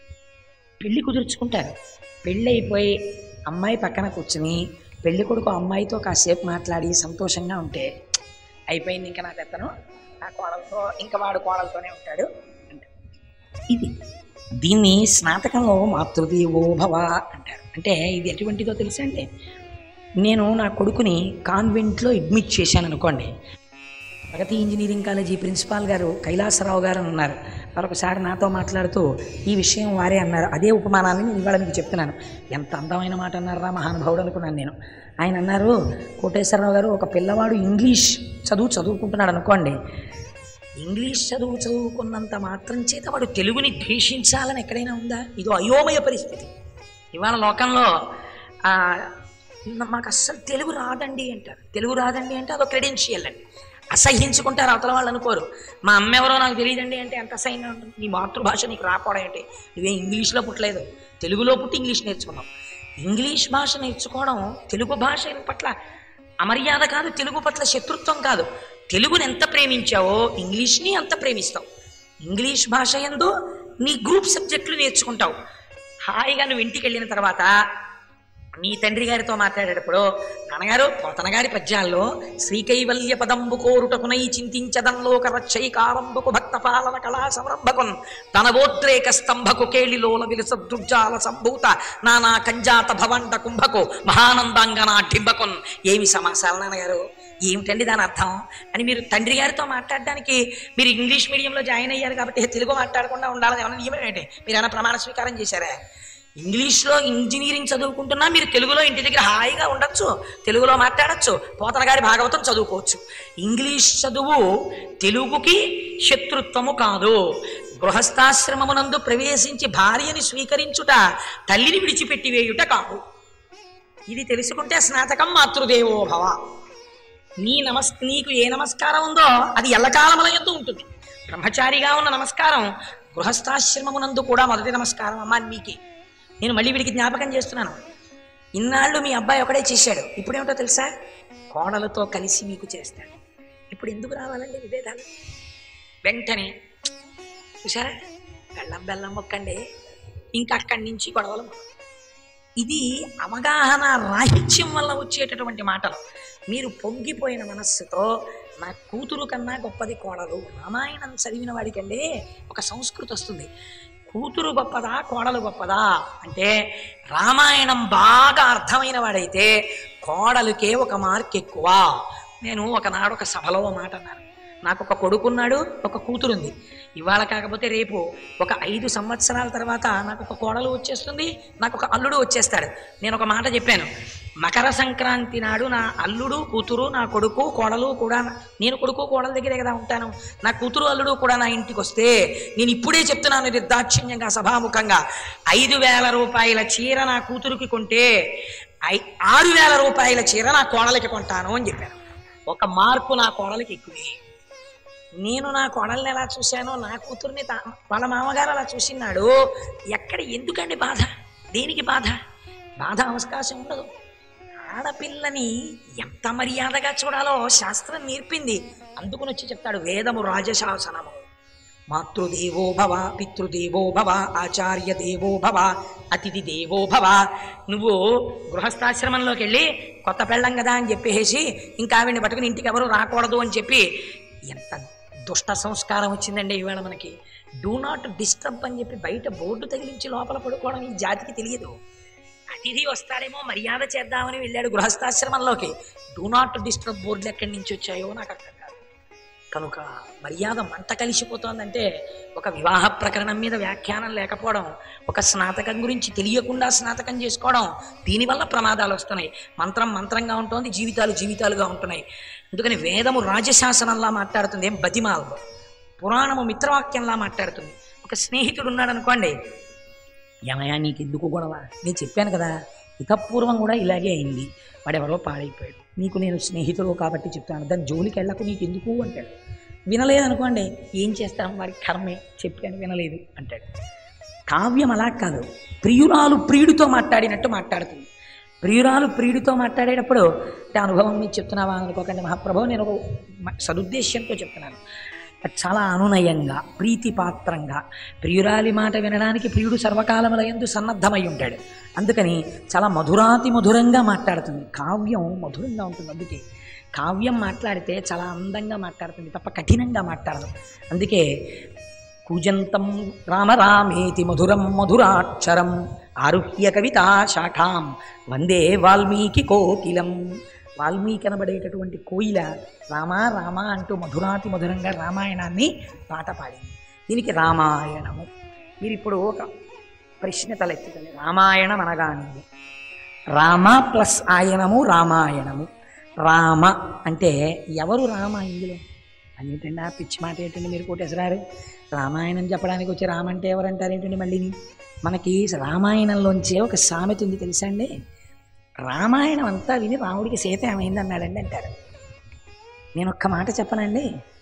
పెళ్లి కుదుర్చుకుంటారు పెళ్ళి అయిపోయి అమ్మాయి పక్కన కూర్చుని పెళ్లి కొడుకు అమ్మాయితో కాసేపు మాట్లాడి సంతోషంగా ఉంటే అయిపోయింది ఇంకా నాకు ఎత్తను నా కోడలతో ఇంకా వాడు కోడలతోనే ఉంటాడు అంటారు ఇది దీన్ని స్నాతకంలో మాతృదేవో భవ అంటారు అంటే ఇది ఎటువంటిదో తెలుసా అండి నేను నా కొడుకుని కాన్వెంట్లో అడ్మిట్ చేశాను అనుకోండి ప్రగతి ఇంజనీరింగ్ కాలేజీ ప్రిన్సిపాల్ గారు కైలాసరావు గారు అని ఉన్నారు వారు ఒకసారి నాతో మాట్లాడుతూ ఈ విషయం వారే అన్నారు అదే ఉపమానాన్ని నేను ఇవాళ మీకు చెప్తున్నాను ఎంత అందమైన మాట అన్నారా మహానుభావుడు అనుకున్నాను నేను ఆయన అన్నారు కోటేశ్వరరావు గారు ఒక పిల్లవాడు ఇంగ్లీష్ చదువు చదువుకుంటున్నాడు అనుకోండి ఇంగ్లీష్ చదువు చదువుకున్నంత మాత్రం చేత వాడు తెలుగుని ద్వేషించాలని ఎక్కడైనా ఉందా ఇదో అయోమయ పరిస్థితి ఇవాళ లోకంలో ఆ, మాకు అస్సలు తెలుగు రాదండి అంటారు తెలుగు రాదండి అంటే అదో క్రెడెన్షియల్ అండి అసహ్యించుకుంటారు అవతల వాళ్ళు అనుకోరు మా అమ్మ ఎవరో నాకు తెలియదండి అంటే ఎంత అసహ్యంగా ఉంటుంది నీ మాతృభాష నీకు రాకపోవడం ఏంటి నువ్వే ఇంగ్లీష్లో పుట్టలేదు తెలుగులో పుట్టి ఇంగ్లీష్ నేర్చుకున్నావు ఇంగ్లీష్ భాష నేర్చుకోవడం తెలుగు భాష పట్ల అమర్యాద కాదు తెలుగు పట్ల శత్రుత్వం కాదు తెలుగుని ఎంత ప్రేమించావో ఇంగ్లీష్ని అంత ప్రేమిస్తావు ఇంగ్లీష్ భాష ఎందు నీ గ్రూప్ సబ్జెక్టులు నేర్చుకుంటావు హాయిగా నువ్వు ఇంటికి వెళ్ళిన తర్వాత నీ తండ్రి గారితో మాట్లాడేటప్పుడు నాన్నగారు పోతన గారి పద్యాల్లో శ్రీకైవల్య పదంబు కోరుటకునై చింతించదంలోక రచ్చైకారంబకు భక్త పాలన కళా సంరంభకున్ తనవోద్రేక స్తంభకు కేళిలోల విలస దుర్జాల సంభూత నానా కంజాత భవంట కుంభకు మహానందాంగన డింబకున్ ఏమి సమాసాలు నాన్నగారు ఏమిటండి దాని అర్థం అని మీరు తండ్రి గారితో మాట్లాడడానికి మీరు ఇంగ్లీష్ మీడియంలో జాయిన్ అయ్యారు కాబట్టి తెలుగు మాట్లాడకుండా ఉండాలని ఏమైనా నియమం ఏంటి మీరు ఏమైనా ప్రమాణ స్వీకారం చేశారా ఇంగ్లీష్లో ఇంజనీరింగ్ చదువుకుంటున్నా మీరు తెలుగులో ఇంటి దగ్గర హాయిగా ఉండొచ్చు తెలుగులో మాట్లాడచ్చు పోతన గారి భాగవతం చదువుకోవచ్చు ఇంగ్లీష్ చదువు తెలుగుకి శత్రుత్వము కాదు గృహస్థాశ్రమమునందు ప్రవేశించి భార్యని స్వీకరించుట తల్లిని విడిచిపెట్టి వేయుట కాదు ఇది తెలుసుకుంటే స్నాతకం మాతృదేవో భవ నీ నమస్ నీకు ఏ నమస్కారం ఉందో అది ఎల్లకాలముల ఎందు ఉంటుంది బ్రహ్మచారిగా ఉన్న నమస్కారం గృహస్థాశ్రమమునందు కూడా మొదటి నమస్కారం అమ్మా నీకే నేను మళ్ళీ వీడికి జ్ఞాపకం చేస్తున్నాను ఇన్నాళ్ళు మీ అబ్బాయి ఒకడే చేశాడు ఇప్పుడేమిటో తెలుసా కోడలతో కలిసి మీకు చేస్తాడు ఇప్పుడు ఎందుకు రావాలండి విభేదాలు వెంటనే చూసారా బెల్లం బెల్లం మొక్కండి ఇంకా అక్కడి నుంచి గొడవలు మొదలు. ఇది అవగాహన రాహిత్యం వల్ల వచ్చేటటువంటి మాటలు మీరు పొంగిపోయిన మనస్సుతో నా కూతురు కన్నా గొప్పది కోడలు రామాయణం చదివిన వాడికండి ఒక సంస్కృతి వస్తుంది కూతురు గొప్పదా కోడలు గొప్పదా అంటే రామాయణం బాగా అర్థమైన వాడైతే కోడలుకే ఒక మార్క్ ఎక్కువ నేను ఒకనాడు ఒక సభలో ఓ మాట అన్నాను నాకు ఒక కొడుకున్నాడు ఒక కూతురుంది ఇవాళ కాకపోతే రేపు ఒక ఐదు సంవత్సరాల తర్వాత నాకు ఒక కోడలు వచ్చేస్తుంది నాకు ఒక అల్లుడు వచ్చేస్తాడు నేను ఒక మాట చెప్పాను మకర సంక్రాంతి నాడు నా అల్లుడు కూతురు నా కొడుకు కోడలు కూడా నేను కొడుకు కోడల దగ్గరే కదా ఉంటాను నా కూతురు అల్లుడు కూడా నా ఇంటికి వస్తే నేను ఇప్పుడే చెప్తున్నాను నిర్దాక్షిణ్యంగా సభాముఖంగా ఐదు వేల రూపాయల చీర నా కూతురుకి కొంటే ఐ ఆరు వేల రూపాయల చీర నా కోడలికి కొంటాను అని చెప్పాను ఒక మార్పు నా కోడలికి ఎక్కువే నేను నా కోడల్ని ఎలా చూశానో నా కూతుర్ని తా- వాళ్ళ మామగారు అలా చూసినాడు ఎక్కడ ఎందుకండి బాధ దేనికి బాధ బాధ అవకాశం ఉండదు ఆడపిల్లని ఎంత మర్యాదగా చూడాలో శాస్త్రం నేర్పింది అందుకుని వచ్చి చెప్తాడు వేదము రాజశాసనము మాతృదేవో భవ పితృదేవో భవ ఆచార్య దేవో భవ అతిథి దేవో భవ నువ్వు గృహస్థాశ్రమంలోకి వెళ్ళి కొత్త పెళ్ళం కదా అని చెప్పేసి ఇంకా ఆవిడ్ని పట్టుకుని ఇంటికి ఎవరు రాకూడదు అని చెప్పి ఎంత దుష్ట సంస్కారం వచ్చిందండి ఇవాళ మనకి డూ నాట్ డిస్టర్బ్ అని చెప్పి బయట బోర్డు తగిలించి లోపల పడుకోవడం ఈ జాతికి తెలియదు అతిథి వస్తాడేమో మర్యాద చేద్దామని వెళ్ళాడు గృహస్థాశ్రమంలోకి డూ నాట్ డిస్టర్బ్ బోర్డులు ఎక్కడి నుంచి వచ్చాయో నాకు అర్థం కాదు కనుక మర్యాద మంట కలిసిపోతోందంటే ఒక వివాహ ప్రకరణం మీద వ్యాఖ్యానం లేకపోవడం ఒక స్నాతకం గురించి తెలియకుండా స్నాతకం చేసుకోవడం దీనివల్ల ప్రమాదాలు వస్తున్నాయి మంత్రం మంత్రంగా ఉంటుంది జీవితాలు జీవితాలుగా ఉంటున్నాయి అందుకని వేదము రాజశాసనంలా మాట్లాడుతుంది ఏం బతిమాలలో పురాణము మిత్రవాక్యంలా మాట్లాడుతుంది ఒక స్నేహితుడు ఉన్నాడు అనుకోండి ఏమయ్యా నీకు ఎందుకు గొడవ నేను చెప్పాను కదా ఇతపూర్వం కూడా ఇలాగే అయింది వాడెవరో పాడైపోయాడు నీకు నేను స్నేహితుడు కాబట్టి చెప్తాను దాని జోలికి వెళ్ళకు నీకు ఎందుకు అంటాడు వినలేదనుకోండి ఏం చేస్తాం వాడి కర్మే చెప్పాను వినలేదు అంటాడు కావ్యం అలా కాదు ప్రియురాలు ప్రియుడితో మాట్లాడినట్టు మాట్లాడుతుంది ప్రియురాలు ప్రియుడితో మాట్లాడేటప్పుడు అంటే అనుభవం మీద చెప్తున్నావా అని అనుకోకండి మహాప్రభు నేను ఒక మ- సదుద్దేశ్యంతో చెప్తున్నాను అది చాలా అనునయంగా ప్రీతిపాత్రంగా ప్రియురాలి మాట వినడానికి ప్రియుడు సర్వకాలముల యందు సన్నద్ధమై ఉంటాడు అందుకని చాలా మధురాతి మధురంగా మాట్లాడుతుంది కావ్యం మధురంగా ఉంటుంది అందుకే కావ్యం మాట్లాడితే చాలా అందంగా మాట్లాడుతుంది తప్ప కఠినంగా మాట్లాడదు అందుకే కూజంతం రామ రామేతి మధురం మధురాక్షరం ఆరుహ్య కవితా శాఖాం వందే వాల్మీకి కోకిలం వాల్మీకి అనబడేటటువంటి కోయిల రామ రామ అంటూ మధురాతి మధురంగా రామాయణాన్ని పాట పాడింది దీనికి రామాయణము మీరు ఇప్పుడు ఒక ప్రశ్న తలెత్తుతుంది రామాయణం అనగానే రామ ప్లస్ ఆయనము రామాయణము రామ అంటే ఎవరు రామ ఇందులో అదేంటండి ఆ పిచ్చి మాట ఏంటండి మీరు కోటేశ్వరారు రామాయణం చెప్పడానికి వచ్చి రామ అంటే ఎవరంటారు ఏంటండి మళ్ళీని మనకి రామాయణంలోంచే ఒక సామెత ఉంది తెలుసా అండి రామాయణం అంతా విని రాముడికి సీత ఏమైంది అన్నాడండి అంటారు నేను ఒక్క మాట చెప్పనండి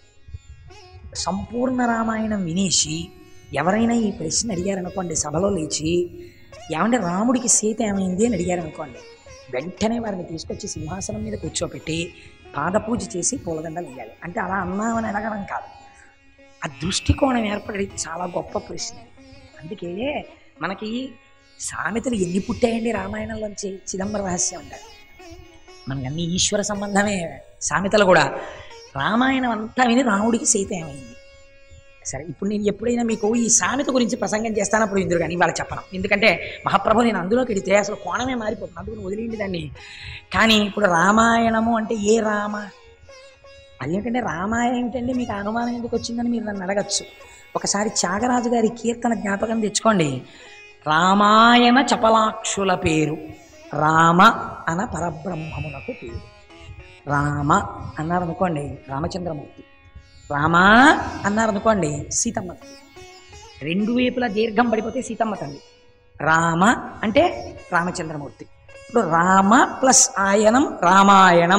సంపూర్ణ రామాయణం వినేసి ఎవరైనా ఈ ప్రశ్న అడిగారనుకోండి సభలో లేచి ఏమంటే రాముడికి సీత ఏమైంది అని అడిగారనుకోండి వెంటనే వారిని తీసుకొచ్చి సింహాసనం మీద కూర్చోపెట్టి పాదపూజ చేసి పూలదండలు వేయాలి అంటే అలా అన్నామని అడగడం కాదు ఆ దృష్టికోణం ఏర్పడేది చాలా గొప్ప ప్రశ్న అందుకే మనకి సామెతలు ఎన్ని పుట్టాయండి రామాయణంలోంచి చిదంబర రహస్యం అంటారు మనకి అన్ని ఈశ్వర సంబంధమే సామెతలు కూడా రామాయణం అంతా విని రాముడికి సీత ఏమైంది సరే ఇప్పుడు నేను ఎప్పుడైనా మీకు ఈ సామెత గురించి ప్రసంగం చేస్తానప్పుడు ఇందులో కానీ ఇవాళ చెప్పను ఎందుకంటే మహాప్రభు నేను అందులోకి వెడితే అసలు కోణమే మారిపోతుంది అందుకు వదిలేండి దాన్ని కానీ ఇప్పుడు రామాయణము అంటే ఏ రామ అదేంటంటే రామాయణం ఏంటంటే మీకు ఆ అనుమానం ఎందుకు వచ్చిందని మీరు నన్ను అడగచ్చు ఒకసారి త్యాగరాజు గారి కీర్తన జ్ఞాపకం తెచ్చుకోండి రామాయణ చపలాక్షుల పేరు రామ అన పరబ్రహ్మమునకు పేరు రామ అన్నారు అనుకోండి రామచంద్రమూర్తి రామ అన్నారు అనుకోండి సీతమ్మ తల్లి రెండు వైపులా దీర్ఘం పడిపోతే సీతమ్మ తల్లి రామ అంటే రామచంద్రమూర్తి ఇప్పుడు రామ ప్లస్ ఆయనం రామాయణం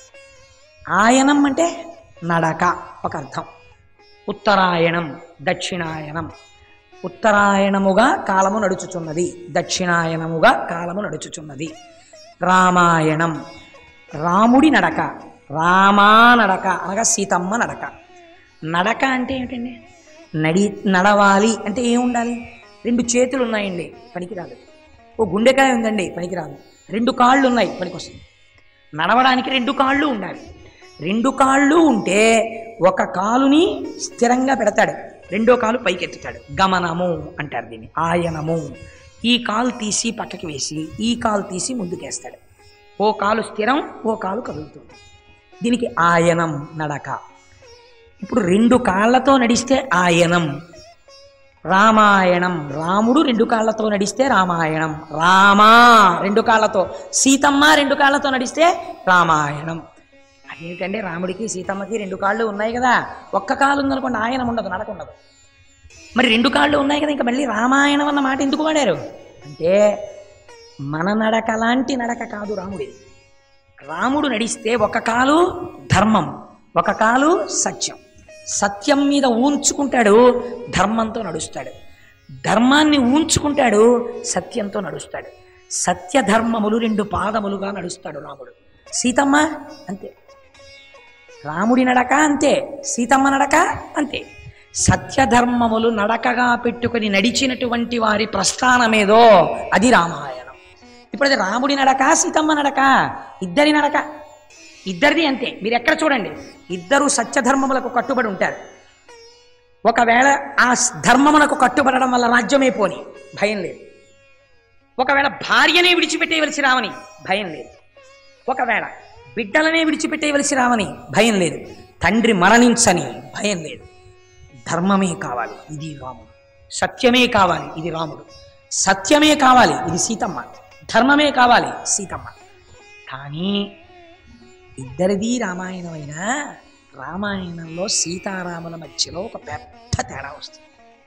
ఆయనం అంటే నడక ఒక అర్థం ఉత్తరాయణం దక్షిణాయనం ఉత్తరాయణముగా కాలము నడుచుచున్నది దక్షిణాయనముగా కాలము నడుచుచున్నది రామాయణం రాముడి నడక రామా నడక అనగా సీతమ్మ నడక నడక అంటే ఏమిటండి నడి నడవాలి అంటే ఏం ఉండాలి రెండు చేతులు ఉన్నాయండి పనికిరాదు ఓ గుండెకాయ ఉందండి పనికిరాదు రెండు కాళ్ళు ఉన్నాయి పనికొస్తుంది నడవడానికి రెండు కాళ్ళు ఉండాలి రెండు కాళ్ళు ఉంటే ఒక కాలుని స్థిరంగా పెడతాడు రెండో కాలు పైకెత్తుతాడు గమనము అంటారు దీన్ని ఆయనము ఈ కాలు తీసి పక్కకి వేసి ఈ కాలు తీసి ముందుకేస్తాడు ఓ కాలు స్థిరం ఓ కాలు కదులుతుంది దీనికి ఆయనం నడక ఇప్పుడు రెండు కాళ్ళతో నడిస్తే ఆయనం రామాయణం రాముడు రెండు కాళ్ళతో నడిస్తే రామాయణం రామా రెండు కాళ్ళతో సీతమ్మ రెండు కాళ్ళతో నడిస్తే రామాయణం అదేంటంటే రాముడికి సీతమ్మకి రెండు కాళ్ళు ఉన్నాయి కదా ఒక్క కాలు ఉందనుకోండి ఆయన ఉండదు నడక ఉండదు మరి రెండు కాళ్ళు ఉన్నాయి కదా ఇంకా మళ్ళీ రామాయణం అన్న మాట ఎందుకు వాడారు అంటే మన నడక లాంటి నడక కాదు రాముడిది రాముడు నడిస్తే ఒక కాలు ధర్మం ఒక కాలు సత్యం సత్యం మీద ఊంచుకుంటాడు ధర్మంతో నడుస్తాడు ధర్మాన్ని ఊంచుకుంటాడు సత్యంతో నడుస్తాడు సత్యధర్మములు రెండు పాదములుగా నడుస్తాడు రాముడు సీతమ్మ అంతే రాముడి నడక అంతే సీతమ్మ నడక అంతే సత్యధర్మములు నడకగా పెట్టుకుని నడిచినటువంటి వారి ప్రస్థానమేదో అది రామాయణం ఇప్పుడు అది రాముడి నడక సీతమ్మ నడక ఇద్దరి నడక ఇద్దరిది అంతే మీరు ఎక్కడ చూడండి ఇద్దరు సత్యధర్మములకు కట్టుబడి ఉంటారు ఒకవేళ ఆ ధర్మమునకు కట్టుబడడం వల్ల రాజ్యమే పోని భయం లేదు ఒకవేళ భార్యనే విడిచిపెట్టేయవలసి రావని భయం లేదు ఒకవేళ బిడ్డలనే విడిచిపెట్టేయవలసి రావని భయం లేదు తండ్రి మరణించని భయం లేదు ధర్మమే కావాలి ఇది రాముడు సత్యమే కావాలి ఇది రాముడు సత్యమే కావాలి ఇది సీతమ్మ ధర్మమే కావాలి సీతమ్మ కానీ ఇద్దరిది రామాయణమైనా రామాయణంలో సీతారాముల మధ్యలో ఒక పెద్ద తేడా వస్తుంది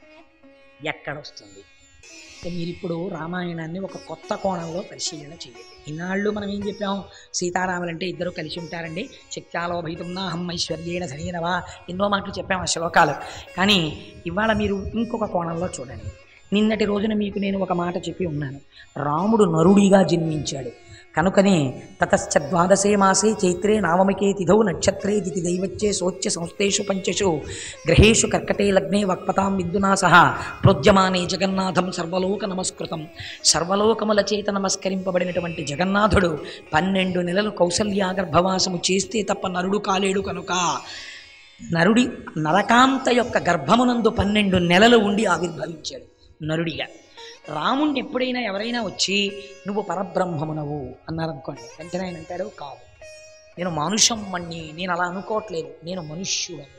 ఎక్కడ వస్తుంది అంటే మీరు ఇప్పుడు రామాయణాన్ని ఒక కొత్త కోణంలో పరిశీలన చేయండి ఇన్నాళ్ళు మనం ఏం చెప్పాం సీతారాములంటే ఇద్దరు కలిసి ఉంటారండి శక్త్యాలో భైతున్నా హం ఐశ్వర్యేణ సరైనవా ఎన్నో మాటలు చెప్పాం ఆ శ్లోకాలు కానీ ఇవాళ మీరు ఇంకొక కోణంలో చూడండి నిన్నటి రోజున మీకు నేను ఒక మాట చెప్పి ఉన్నాను రాముడు నరుడిగా జన్మించాడు కనుకనే తతశ్చ ద్వాదశే మాసే చైత్రే నామమికే తిథౌ నక్షత్రే దితి దైవచ్చే సోచ్య సంస్థేషు పంచషు గ్రహేషు కర్కటే లగ్నే వక్పతాం విద్యునా సహా ప్రోద్యమానే జగన్నాథం సర్వలోక నమస్కృతం సర్వలోకముల చేత నమస్కరింపబడినటువంటి జగన్నాథుడు పన్నెండు నెలలు కౌసల్యాగర్భవాసము చేస్తే తప్ప నరుడు కాలేడు కనుక నరుడి నరకాంత యొక్క గర్భమునందు పన్నెండు నెలలు ఉండి ఆవిర్భవించాడు నరుడిగా రాముణ్ణి ఎప్పుడైనా ఎవరైనా వచ్చి నువ్వు పరబ్రహ్మమునవు అన్నారనుకోండి వెంటనే ఆయన అంటాడు కాదు నేను మానుషం మణ్ణి నేను అలా అనుకోవట్లేదు నేను మనుష్యుడను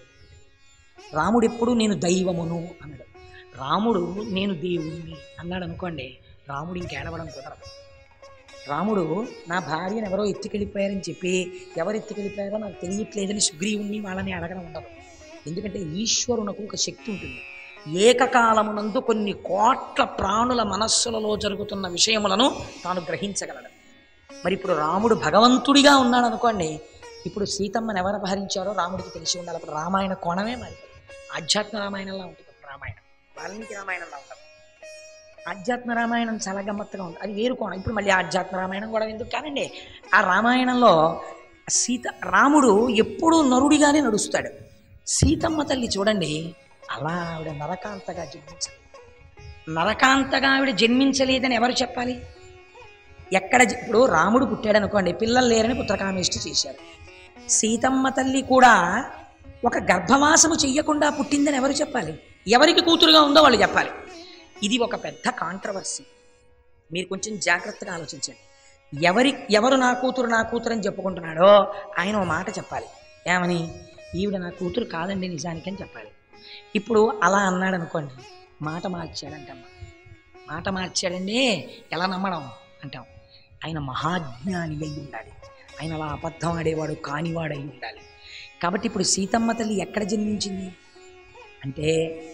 రాముడు ఎప్పుడు నేను దైవమును అన్నాడు రాముడు నేను దేవుణ్ణి అన్నాడు అనుకోండి రాముడు ఇంకేడవడం కుదరదు రాముడు నా భార్యను ఎవరో ఎత్తుకెళ్ళిపోయారని చెప్పి ఎవరు ఎత్తుకెళ్ళిపోయారో నాకు తెలియట్లేదని సుగ్రీవుణ్ణి వాళ్ళని అడగడం ఉండదు ఎందుకంటే ఈశ్వరునకు ఒక శక్తి ఉంటుంది ఏకకాలమునందు కొన్ని కోట్ల ప్రాణుల మనస్సులలో జరుగుతున్న విషయములను తాను గ్రహించగలడు మరి ఇప్పుడు రాముడు భగవంతుడిగా ఉన్నాడు అనుకోండి ఇప్పుడు సీతమ్మను ఎవరు అపహరించారో రాముడికి తెలిసి ఉండాలి అప్పుడు రామాయణ కోణమే మారిపోతుంది ఆధ్యాత్మ రామాయణంలా ఉంటుంది అప్పుడు రామాయణం వాల్మీకి రామాయణంలా ఉంటుంది ఆధ్యాత్మ రామాయణం చాలా గమ్మత్తుగా ఉంది అది వేరు కోణం ఇప్పుడు మళ్ళీ ఆధ్యాత్మ రామాయణం కూడా ఎందుకు కానండి ఆ రామాయణంలో సీత రాముడు ఎప్పుడూ నరుడిగానే నడుస్తాడు సీతమ్మ తల్లి చూడండి అలా ఆవిడ నరకాంతగా జీవించాలి నరకాంతగా ఆవిడ జన్మించలేదని ఎవరు చెప్పాలి ఎక్కడ జ- ఇప్పుడు రాముడు పుట్టాడు అనుకోండి పిల్లలు లేరని పుత్రకామేష్టి చేశారు సీతమ్మ తల్లి కూడా ఒక గర్భవాసము చెయ్యకుండా పుట్టిందని ఎవరు చెప్పాలి ఎవరికి కూతురుగా ఉందో వాళ్ళు చెప్పాలి ఇది ఒక పెద్ద కాంట్రవర్సీ మీరు కొంచెం జాగ్రత్తగా ఆలోచించండి ఎవరి ఎవరు నా కూతురు నా కూతురు అని చెప్పుకుంటున్నాడో ఆయన ఓ మాట చెప్పాలి ఏమని ఈవిడ నా కూతురు కాదండి నిజానికి అని చెప్పాలి ఇప్పుడు అలా అన్నాడు అనుకోండి మాట మార్చాడంటమ్మ మాట మార్చాడండి ఎలా నమ్మడం అంటాం ఆయన మహాజ్ఞాని అయి ఉండాలి ఆయన అలా అబద్ధం ఆడేవాడు కానివాడు అయి ఉండాలి కాబట్టి ఇప్పుడు సీతమ్మ తల్లి ఎక్కడ జన్మించింది అంటే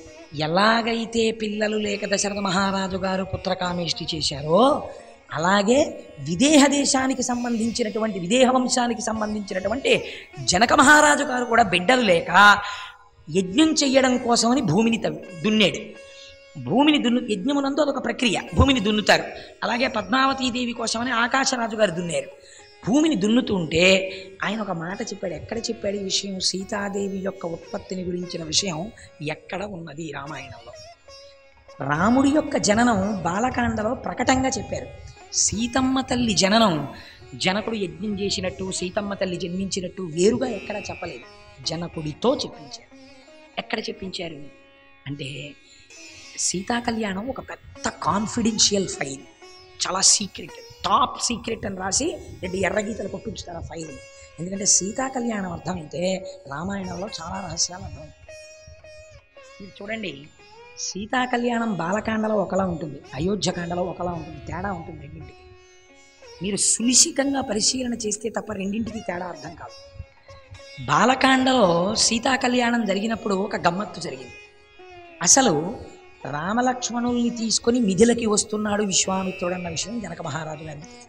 ఎలాగైతే పిల్లలు లేక దశరథ మహారాజు గారు పుత్రకామేష్టి చేశారో అలాగే విదేహ దేశానికి సంబంధించినటువంటి విదేహ వంశానికి సంబంధించినటువంటి జనక మహారాజు గారు కూడా బిడ్డలు లేక యజ్ఞం చెయ్యడం కోసమని భూమిని తవ్వి దున్నేడు భూమిని దున్ను యజ్ఞమునందు అదొక ప్రక్రియ భూమిని దున్నుతారు అలాగే పద్మావతీదేవి కోసమని ఆకాశరాజు గారు దున్నారు భూమిని దున్నుతుంటే ఆయన ఒక మాట చెప్పాడు ఎక్కడ చెప్పాడు ఈ విషయం సీతాదేవి యొక్క ఉత్పత్తిని గురించిన విషయం ఎక్కడ ఉన్నది ఈ రామాయణంలో రాముడి యొక్క జననం బాలకాండలో ప్రకటంగా చెప్పారు సీతమ్మ తల్లి జననం జనకుడు యజ్ఞం చేసినట్టు సీతమ్మ తల్లి జన్మించినట్టు వేరుగా ఎక్కడ చెప్పలేదు జనకుడితో చెప్పించారు ఎక్కడ చెప్పించారు అంటే సీతా కళ్యాణం ఒక పెద్ద కాన్ఫిడెన్షియల్ ఫైల్ చాలా సీక్రెట్ టాప్ సీక్రెట్ అని రాసి రెండు ఎర్రగీతలు కొట్టించుతారు ఆ ఫైల్ ఎందుకంటే సీతా కళ్యాణం అర్థమైతే రామాయణంలో చాలా రహస్యాలు అర్థమవుతాయి మీరు చూడండి సీతా కళ్యాణం బాలకాండలో ఒకలా ఉంటుంది అయోధ్యకాండలో ఒకలా ఉంటుంది తేడా ఉంటుంది రెండింటికి మీరు సునిశ్చితంగా పరిశీలన చేస్తే తప్ప రెండింటికి తేడా అర్థం కాదు బాలకాండలో సీతా కళ్యాణం జరిగినప్పుడు ఒక గమ్మత్తు జరిగింది అసలు రామలక్ష్మణుల్ని తీసుకొని మిథిలకి వస్తున్నాడు విశ్వామిత్రుడు అన్న విషయం జనక మహారాజు గారికి తెలిసింది.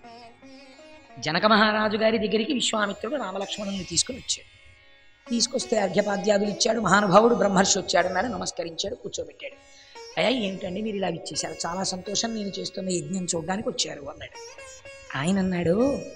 జనక మహారాజు గారి దగ్గరికి విశ్వామిత్రుడు రామలక్ష్మణుల్ని తీసుకుని వచ్చాడు తీసుకొస్తే అర్ఘ్యపాద్యాదులు ఇచ్చాడు మహానుభావుడు బ్రహ్మర్షి వచ్చాడు అన్నాడు నమస్కరించాడు కూర్చోబెట్టాడు అయ్యా ఏంటండి మీరు ఇలా ఇచ్చేశారు చాలా సంతోషం నేను చేస్తున్న యజ్ఞం చూడడానికి వచ్చారు అన్నాడు ఆయన అన్నాడు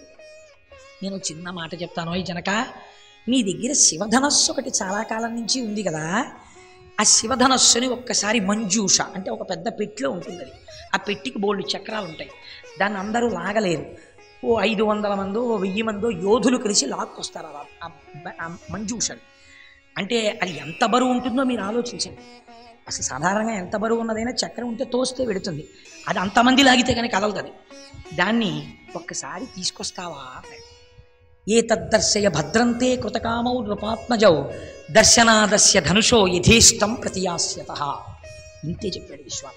నేను చిన్న మాట చెప్తాను ఈ జనక నీ దగ్గర శివధనస్సు ఒకటి చాలా కాలం నుంచి ఉంది కదా ఆ శివధనస్సుని ఒక్కసారి మంజూష అంటే ఒక పెద్ద పెట్టిలో ఉంటుంది అది ఆ పెట్టికి బోల్డ్ చక్రాలు ఉంటాయి దాన్ని అందరూ లాగలేరు ఓ ఐదు వందల మందో ఓ వెయ్యి మందో యోధులు కలిసి లాక్కొస్తారు ఆ- ఆ- ఆ మంజూషని అంటే అది ఎంత బరువు ఉంటుందో మీరు ఆలోచించండి అసలు సాధారణంగా ఎంత బరువు ఉన్నదైనా చక్రం ఉంటే తోస్తే వెడుతుంది అది అంతమంది లాగితే కానీ కదలదు దాన్ని ఒక్కసారి తీసుకొస్తావా అన్నాడు ఏ తద్దర్శయ భద్రంతే కృతకామౌ నృపాత్మజౌ దర్శనాదస్య ధనుషో యథేష్టం ప్రతియాస్యత ఇంతే చెప్పాడు విశ్వామిత్రుడు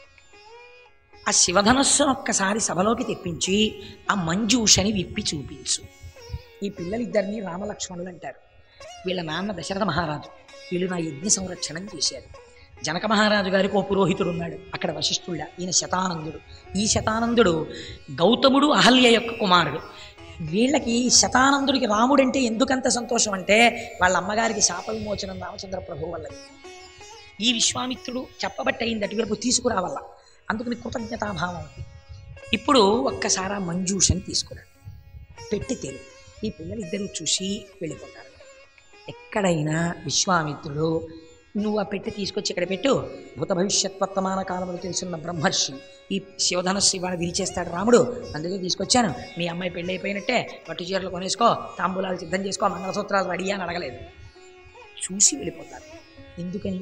ఆ శివధనస్సును ఒక్కసారి సభలోకి తెప్పించి ఆ మంజూషని విప్పి చూపించు ఈ పిల్లలిద్దరిని రామలక్ష్మణులు అంటారు వీళ్ళ నాన్న దశరథ మహారాజు వీళ్ళు నా యజ్ఞ సంరక్షణం చేశారు జనక మహారాజు గారికి ఓ పురోహితుడు ఉన్నాడు అక్కడ వశిష్ఠుళ్ళ ఈయన శతానందుడు ఈ శతానందుడు గౌతముడు అహల్య యొక్క కుమారుడు వీళ్ళకి శతానందుడికి రాముడంటే ఎందుకంత సంతోషం అంటే వాళ్ళ అమ్మగారికి శాప విమోచనం రామచంద్ర ప్రభు వల్లది ఈ విశ్వామిత్రుడు చెప్పబట్టి అయింది అటువైపు తీసుకురావాల అందుకని కృతజ్ఞతాభావం ఉంది ఇప్పుడు ఒక్కసారి ఆ మంజూషని తీసుకున్నాడు పెట్టి తెలు ఈ పిల్లలు ఇద్దరు చూసి వెళ్ళిపోతారు ఎక్కడైనా విశ్వామిత్రుడు నువ్వు ఆ పెట్టి తీసుకొచ్చి ఇక్కడ పెట్టు భూత భవిష్యత్ వర్తమాన కాలంలో తెలుసున్న బ్రహ్మర్షి ఈ శివధనస్సు ఇవాళ విరిచేస్తాడు రాముడు అందుకే తీసుకొచ్చాను మీ అమ్మాయి పెళ్ళి అయిపోయినట్టే పట్టు చీరలు కొనేసుకో తాంబూలాలు సిద్ధం చేసుకో మంగళసూత్రాలు రెడీ అని అడగలేదు చూసి వెళ్ళిపోతారు ఎందుకని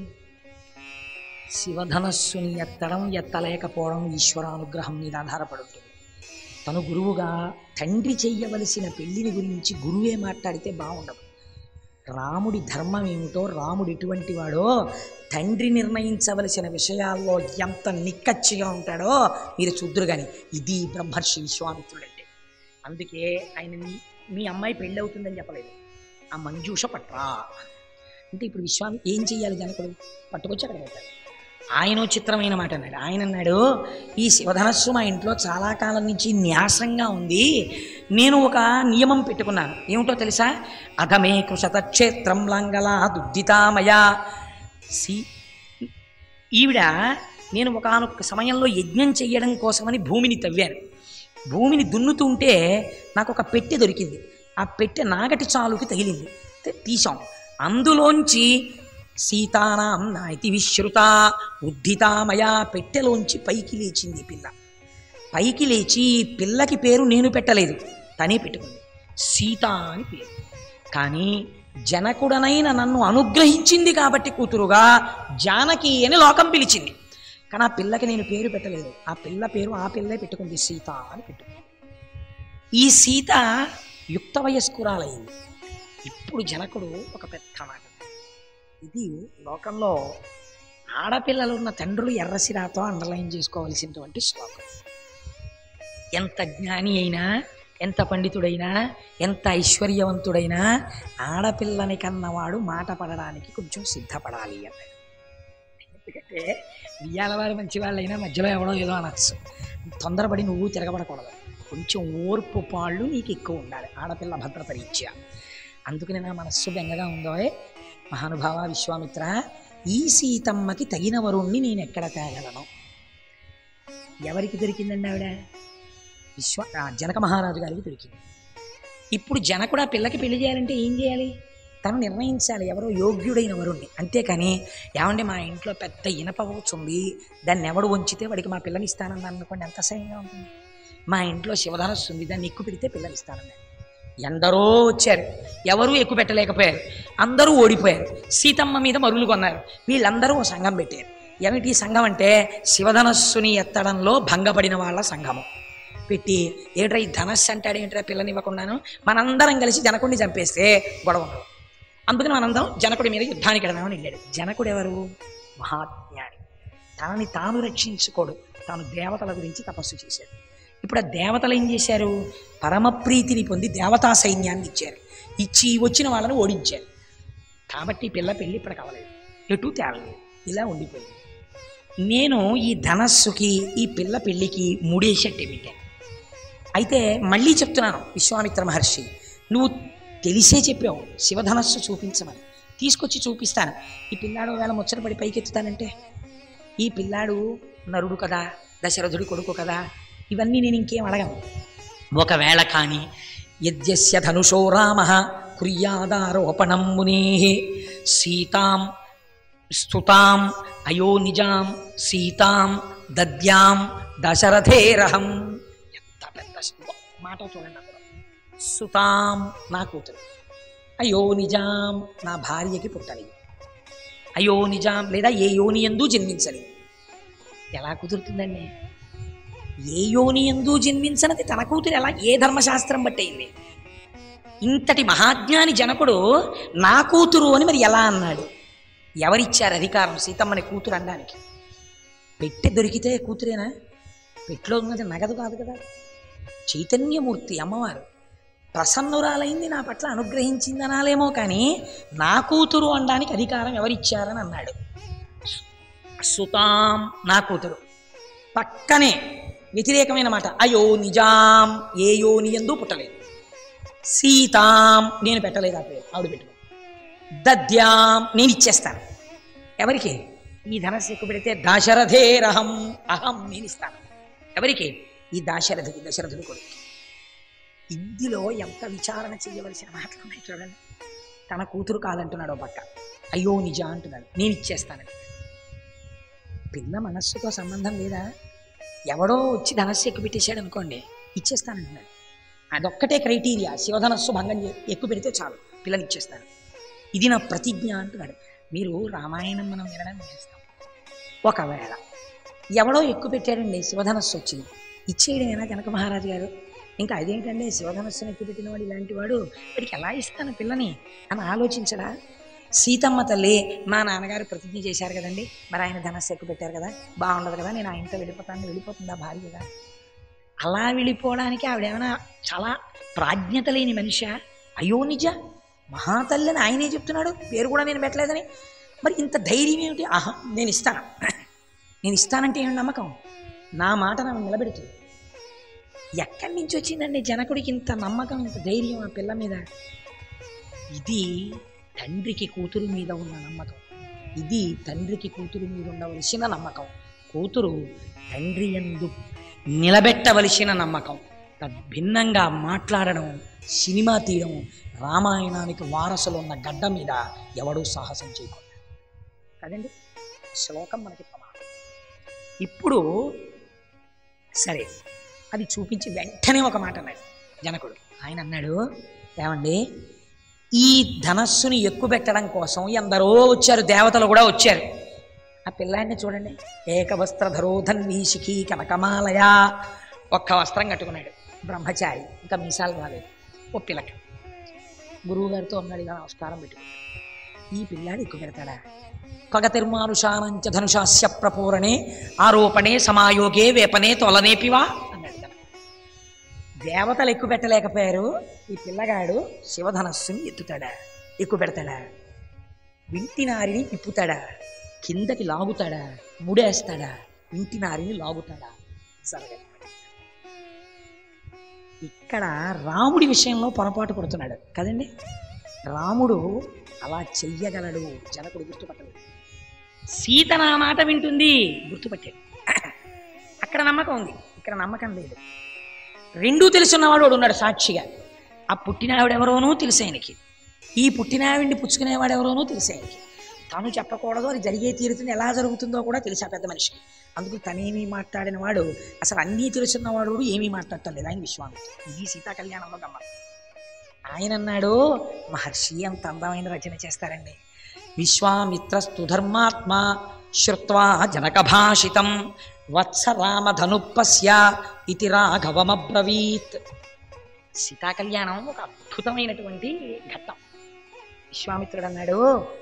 శివధనస్సుని ఎత్తడం ఎత్తలేకపోవడం ఈశ్వరానుగ్రహం మీద ఆధారపడి ఉంటుంది తను గురువుగా తండ్రి చెయ్యవలసిన పెళ్లిని గురించి గురువే మాట్లాడితే బాగుండదు రాముడి ధర్మం ఏమిటో రాముడు ఎటువంటి వాడో తండ్రి నిర్ణయించవలసిన విషయాల్లో ఎంత నిక్కచ్చిగా ఉంటాడో మీరు చూద్దరు కానీ ఇది బ్రహ్మర్షి విశ్వామిత్రుడు అంటే అందుకే ఆయన మీ మీ అమ్మాయి పెళ్ళి అవుతుందని చెప్పలేదు ఆ మంజూష పట్రా అంటే ఇప్పుడు విశ్వామి ఏం చెయ్యాలి జనకుడు పట్టుకొచ్చి అక్కడ పెట్టాలి ఆయన ఓ చిత్రమైన మాట అన్నాడు ఆయన అన్నాడు ఈ శివధనస్సు మా ఇంట్లో చాలా కాలం నుంచి న్యాసంగా ఉంది నేను ఒక నియమం పెట్టుకున్నాను ఏమిటో తెలుసా అధమే కృషత క్షేత్రం లంగలా దుద్దితామయ సి ఈవిడ నేను ఒకనొక సమయంలో యజ్ఞం చెయ్యడం కోసమని భూమిని తవ్వాను భూమిని దున్నుతుంటే నాకు ఒక పెట్టె దొరికింది ఆ పెట్టె నాగటి చాలుకి తగిలింది తే- తీసాం అందులోంచి సీతానాం నాయతి విశ్రుత ఉద్ధితామయా పెట్టెలోంచి పైకి లేచింది పిల్ల పైకి లేచి ఈ పిల్లకి పేరు నేను పెట్టలేదు తనే పెట్టుకుంది సీత అని పేరు కానీ జనకుడనైన నన్ను అనుగ్రహించింది కాబట్టి కూతురుగా జానకి అని లోకం పిలిచింది కానీ ఆ పిల్లకి నేను పేరు పెట్టలేదు ఆ పిల్ల పేరు ఆ పిల్లే పెట్టుకుంది సీత అని పెట్టుకుంది ఈ సీత యుక్త వయస్కురాలైంది ఇప్పుడు జనకుడు ఒక పెద్ద మాట ఇది లోకంలో ఆడపిల్లలు ఉన్న తండ్రులు ఎర్రసిరాతో అండర్లైన్ చేసుకోవలసినటువంటి శ్లోకం ఎంత జ్ఞాని అయినా ఎంత పండితుడైనా ఎంత ఐశ్వర్యవంతుడైనా ఆడపిల్లని కన్నవాడు మాట పడడానికి కొంచెం సిద్ధపడాలి అన్నాడు ఎందుకంటే ఇయ్యాల వారు మంచి వాళ్ళైనా మధ్యలో ఎవడో ఏదో అనొచ్చు తొందరపడి నువ్వు తిరగబడకూడదు కొంచెం ఓర్పు పాళ్ళు నీకు ఎక్కువ ఉండాలి ఆడపిల్ల భద్రత రీత్యా అందుకని నా మనస్సు బెంగగా ఉందో మహానుభావ విశ్వామిత్ర ఈ సీతమ్మకి తగిన వరుణ్ణి నేను ఎక్కడ తేగలను ఎవరికి దొరికిందండి ఆవిడ విశ్వ ఆ జనక మహారాజు గారికి దొరికింది ఇప్పుడు జనకుడు ఆ పిల్లకి పెళ్లి చేయాలంటే ఏం చేయాలి తను నిర్ణయించాలి ఎవరో యోగ్యుడైన వరుణ్ణి అంతేకాని ఏమంటే మా ఇంట్లో పెద్ద ఇనప ఉంది దాన్ని ఎవడు వంచితే వాడికి మా పిల్లని ఇస్తానని అనుకోండి ఎంత అసహ్యంగా ఉంటుంది మా ఇంట్లో శివధనస్సు ఉంది దాన్ని ఎక్కువ పెడితే పిల్లలు ఇస్తానన్నాడు ఎందరో వచ్చారు ఎవరూ ఎక్కువ పెట్టలేకపోయారు అందరూ ఓడిపోయారు సీతమ్మ మీద మరులు కొన్నారు వీళ్ళందరూ ఓ సంఘం పెట్టారు ఏమిటి ఈ సంఘం అంటే శివధనస్సుని ఎత్తడంలో భంగపడిన వాళ్ళ సంఘము పెట్టి ఏట్రా ఈ ధనస్సు అంటాడు ఏంట్రా పిల్లనివ్వకుండాను మనందరం కలిసి జనకుడిని చంపేస్తే గొడవ ఉండదు అందుకని మనందరం జనకుడి మీద యుద్ధానికి వెళదామని వెళ్ళాడు జనకుడు ఎవరు మహాజ్ఞాని తనని తాను రక్షించుకోడు తాను దేవతల గురించి తపస్సు చేశాడు ఇప్పుడు ఆ దేవతలు ఏం చేశారు పరమప్రీతిని పొంది దేవతా సైన్యాన్ని ఇచ్చారు ఇచ్చి వచ్చిన వాళ్ళని ఓడించారు కాబట్టి ఈ పిల్ల పెళ్ళి ఇప్పుడు కావలేదు ఎటు తేలలేదు ఇలా ఉండిపోయింది నేను ఈ ధనస్సుకి ఈ పిల్ల పెళ్ళికి మూడేసట్టే పెట్టాను అయితే మళ్ళీ చెప్తున్నాను విశ్వామిత్ర మహర్షి నువ్వు తెలిసే చెప్పావు శివధనస్సు చూపించమని తీసుకొచ్చి చూపిస్తాను ఈ పిల్లాడు వేళ ముచ్చటపడి పైకెత్తుతానంటే ఈ పిల్లాడు నరుడు కదా దశరథుడి కొడుకు కదా ఇవన్నీ నేను ఇంకేం అడగను ఒకవేళ కానీ యద్యస్య ధనుషో రామ కుర్యాదారోపణం మునే సీతాం స్తుతాం అయోనిజాం సీతాం దద్యాం దశరథేరహం ఎంత పెద్ద శ్లో- మాట చూడండి అక్కడ సుతాం నా కూతురు అయో నిజాం నా భార్యకి పుట్టని అయో నిజాం లేదా ఏ యోని ఎందు జన్మించని ఎలా కుదురుతుందండి ఏ యోని ఎందు జన్మించనది తన కూతురు ఎలా ఏ ధర్మశాస్త్రం బట్టయింది ఇంతటి మహాజ్ఞాని జనకుడు నా కూతురు అని మరి ఎలా అన్నాడు ఎవరిచ్చారు అధికారం సీతమ్మని కూతురు అనడానికి పెట్టె దొరికితే కూతురేనా పెట్లో ఉన్నది నగదు కాదు కదా చైతన్యమూర్తి అమ్మవారు ప్రసన్నురాలైంది నా పట్ల అనుగ్రహించింది అనాలేమో కానీ నా కూతురు అనడానికి అధికారం ఎవరిచ్చారని అన్నాడు సుతాం నా కూతురు పక్కనే వ్యతిరేకమైన మాట అయో నిజాం ఏ యోని ఎందు పుట్టలేదు సీతాం నేను పెట్టలేదు ఆ పేరు ఆవిడ పెట్టుకో దద్యాం నేను ఇచ్చేస్తాను ఎవరికి ఈ ధనస్సు ఎక్కువ పెడితే దాశరథేరహం అహం నేను ఇస్తాను ఎవరికి ఈ దాశరథుడి దశరథుడు కొడుకు ఇందులో ఎంత విచారణ చేయవలసిన మాటలు ఉన్నాయి చూడండి తన కూతురు కాదంటున్నాడు ఓ పక్క అయ్యో నిజ అంటున్నాడు నేను ఇచ్చేస్తానని పిల్ల మనస్సుతో సంబంధం లేదా ఎవడో వచ్చి ధనస్సు ఎక్కువ పెట్టేశాడు అనుకోండి ఇచ్చేస్తానంటున్నాడు అదొక్కటే క్రైటీరియా శివధనస్సు భంగం చే- ఎక్కువ పెడితే చాలు పిల్లని ఇచ్చేస్తాను ఇది నా ప్రతిజ్ఞ అంటున్నాడు మీరు రామాయణం మనం వినడం చేస్తాం ఒకవేళ ఎవడో ఎక్కువ పెట్టాడండి శివధనస్సు వచ్చి ఇచ్చేయడమేనా జనక మహారాజు గారు ఇంకా అదేంటండి శివధనస్సును ఎక్కువ పెట్టిన వాడు ఇలాంటి వాడు వాడికి ఎలా ఇస్తాను పిల్లని అని ఆలోచించడా సీతమ్మ తల్లి మా నాన్నగారు ప్రతిజ్ఞ చేశారు కదండి మరి ఆయన ధనస్సు ఎక్కువ పెట్టారు కదా బాగుండదు కదా నేను ఆయనతో వెళ్ళిపోతాను వెళ్ళిపోతుందా భార్యగా అలా వెళ్ళిపోవడానికి ఆవిడేమైనా చాలా ప్రాజ్ఞత లేని మనిషి అయ్యో నిజ మహాతల్లి అని ఆయనే చెప్తున్నాడు పేరు కూడా నేను పెట్టలేదని మరి ఇంత ధైర్యం ఏమిటి ఆహా నేను ఇస్తాను నేను ఇస్తానంటే ఏమి నమ్మకం నా మాట నన్ను నిలబెడుతుంది ఎక్కడి నుంచి వచ్చిందండి జనకుడికి ఇంత నమ్మకం ఇంత ధైర్యం ఆ పిల్ల మీద ఇది తండ్రికి కూతురు మీద ఉన్న నమ్మకం ఇది తండ్రికి కూతురు మీద ఉండవలసిన నమ్మకం కూతురు తండ్రి ఎందు నిలబెట్టవలసిన నమ్మకం తద్భిన్నంగా మాట్లాడడం సినిమా తీయడం రామాయణానికి వారసులు ఉన్న గడ్డ మీద ఎవడూ సాహసం చేయకూడదు కదండి శ్లోకం మనకి ప్రమాణం ఇప్పుడు సరే అది చూపించి వెంటనే ఒక మాట అన్నాడు జనకుడు ఆయన అన్నాడు ఏమండి ఈ ధనస్సుని ఎక్కుపెట్టడం కోసం ఎందరో వచ్చారు దేవతలు కూడా వచ్చారు ఆ పిల్లాడిని చూడండి ఏకవస్త్రధరో ధన్వీషికి కనకమాలయ ఒక్క వస్త్రం కట్టుకున్నాడు బ్రహ్మచారి ఇంకా మీసాలు రాలేదు ఓ పిల్లక గురువుగారితో అన్నాడు ఇలా నమస్కారం పెట్టుకున్నాడు ఈ పిల్లాడు ఎక్కువ పెడతాడా పగతిర్మానుషానంచ ధనుషాస్య ప్రపూరణే ఆరోపణే సమాయోగే వేపనే తొలనేపివా అన్నాడు జనకుడు. దేవతలు ఎక్కువ పెట్టలేకపోయారు ఈ పిల్లగాడు శివధనస్సుని ఎత్తుతాడా ఎక్కువ పెడతాడా వింటి నారిని తిప్పుతాడా కిందకి లాగుతాడా ముడేస్తాడా ఇంటి నారిని లాగుతాడా జరగదు ఇక్కడ రాముడి విషయంలో పొరపాటు పడుతున్నాడు కదండి రాముడు అలా చెయ్యగలడు జనకుడు గుర్తుపట్టలేదు సీత నా మాట వింటుంది గుర్తుపట్టాడు అక్కడ నమ్మకం ఉంది ఇక్కడ నమ్మకం లేదు రెండూ తెలుసున్నవాడు వాడు ఉన్నాడు సాక్షిగా ఆ పుట్టినావిడెవరోనూ తెలుసు ఆయనకి ఈ పుట్టినావిడిని పుచ్చుకునేవాడు ఎవరోనూ తెలుసు ఆయనకి తాను చెప్పకూడదు అది జరిగే తీరుతుంది ఎలా జరుగుతుందో కూడా తెలుసు ఆ పెద్ద మనిషికి అందుకు తనేమీ మాట్లాడిన వాడు అసలు అన్నీ తెలుసున్నవాడు ఏమీ మాట్లాడటం లేదు ఆయన విశ్వామిత్రుడు ఇది సీతా కళ్యాణంలో గమ్మం ఆయన అన్నాడు మహర్షి అంత అందమైన రచన చేస్తారండి విశ్వామిత్రస్తు ధర్మాత్మ శ్రుత్వా జనకభాషితం వత్స రామధనుపస్య ఇతి రాఘవమబ్రవీత్ సీతా కళ్యాణం ఒక అద్భుతమైనటువంటి ఘట్టం విశ్వామిత్రుడు అన్నాడు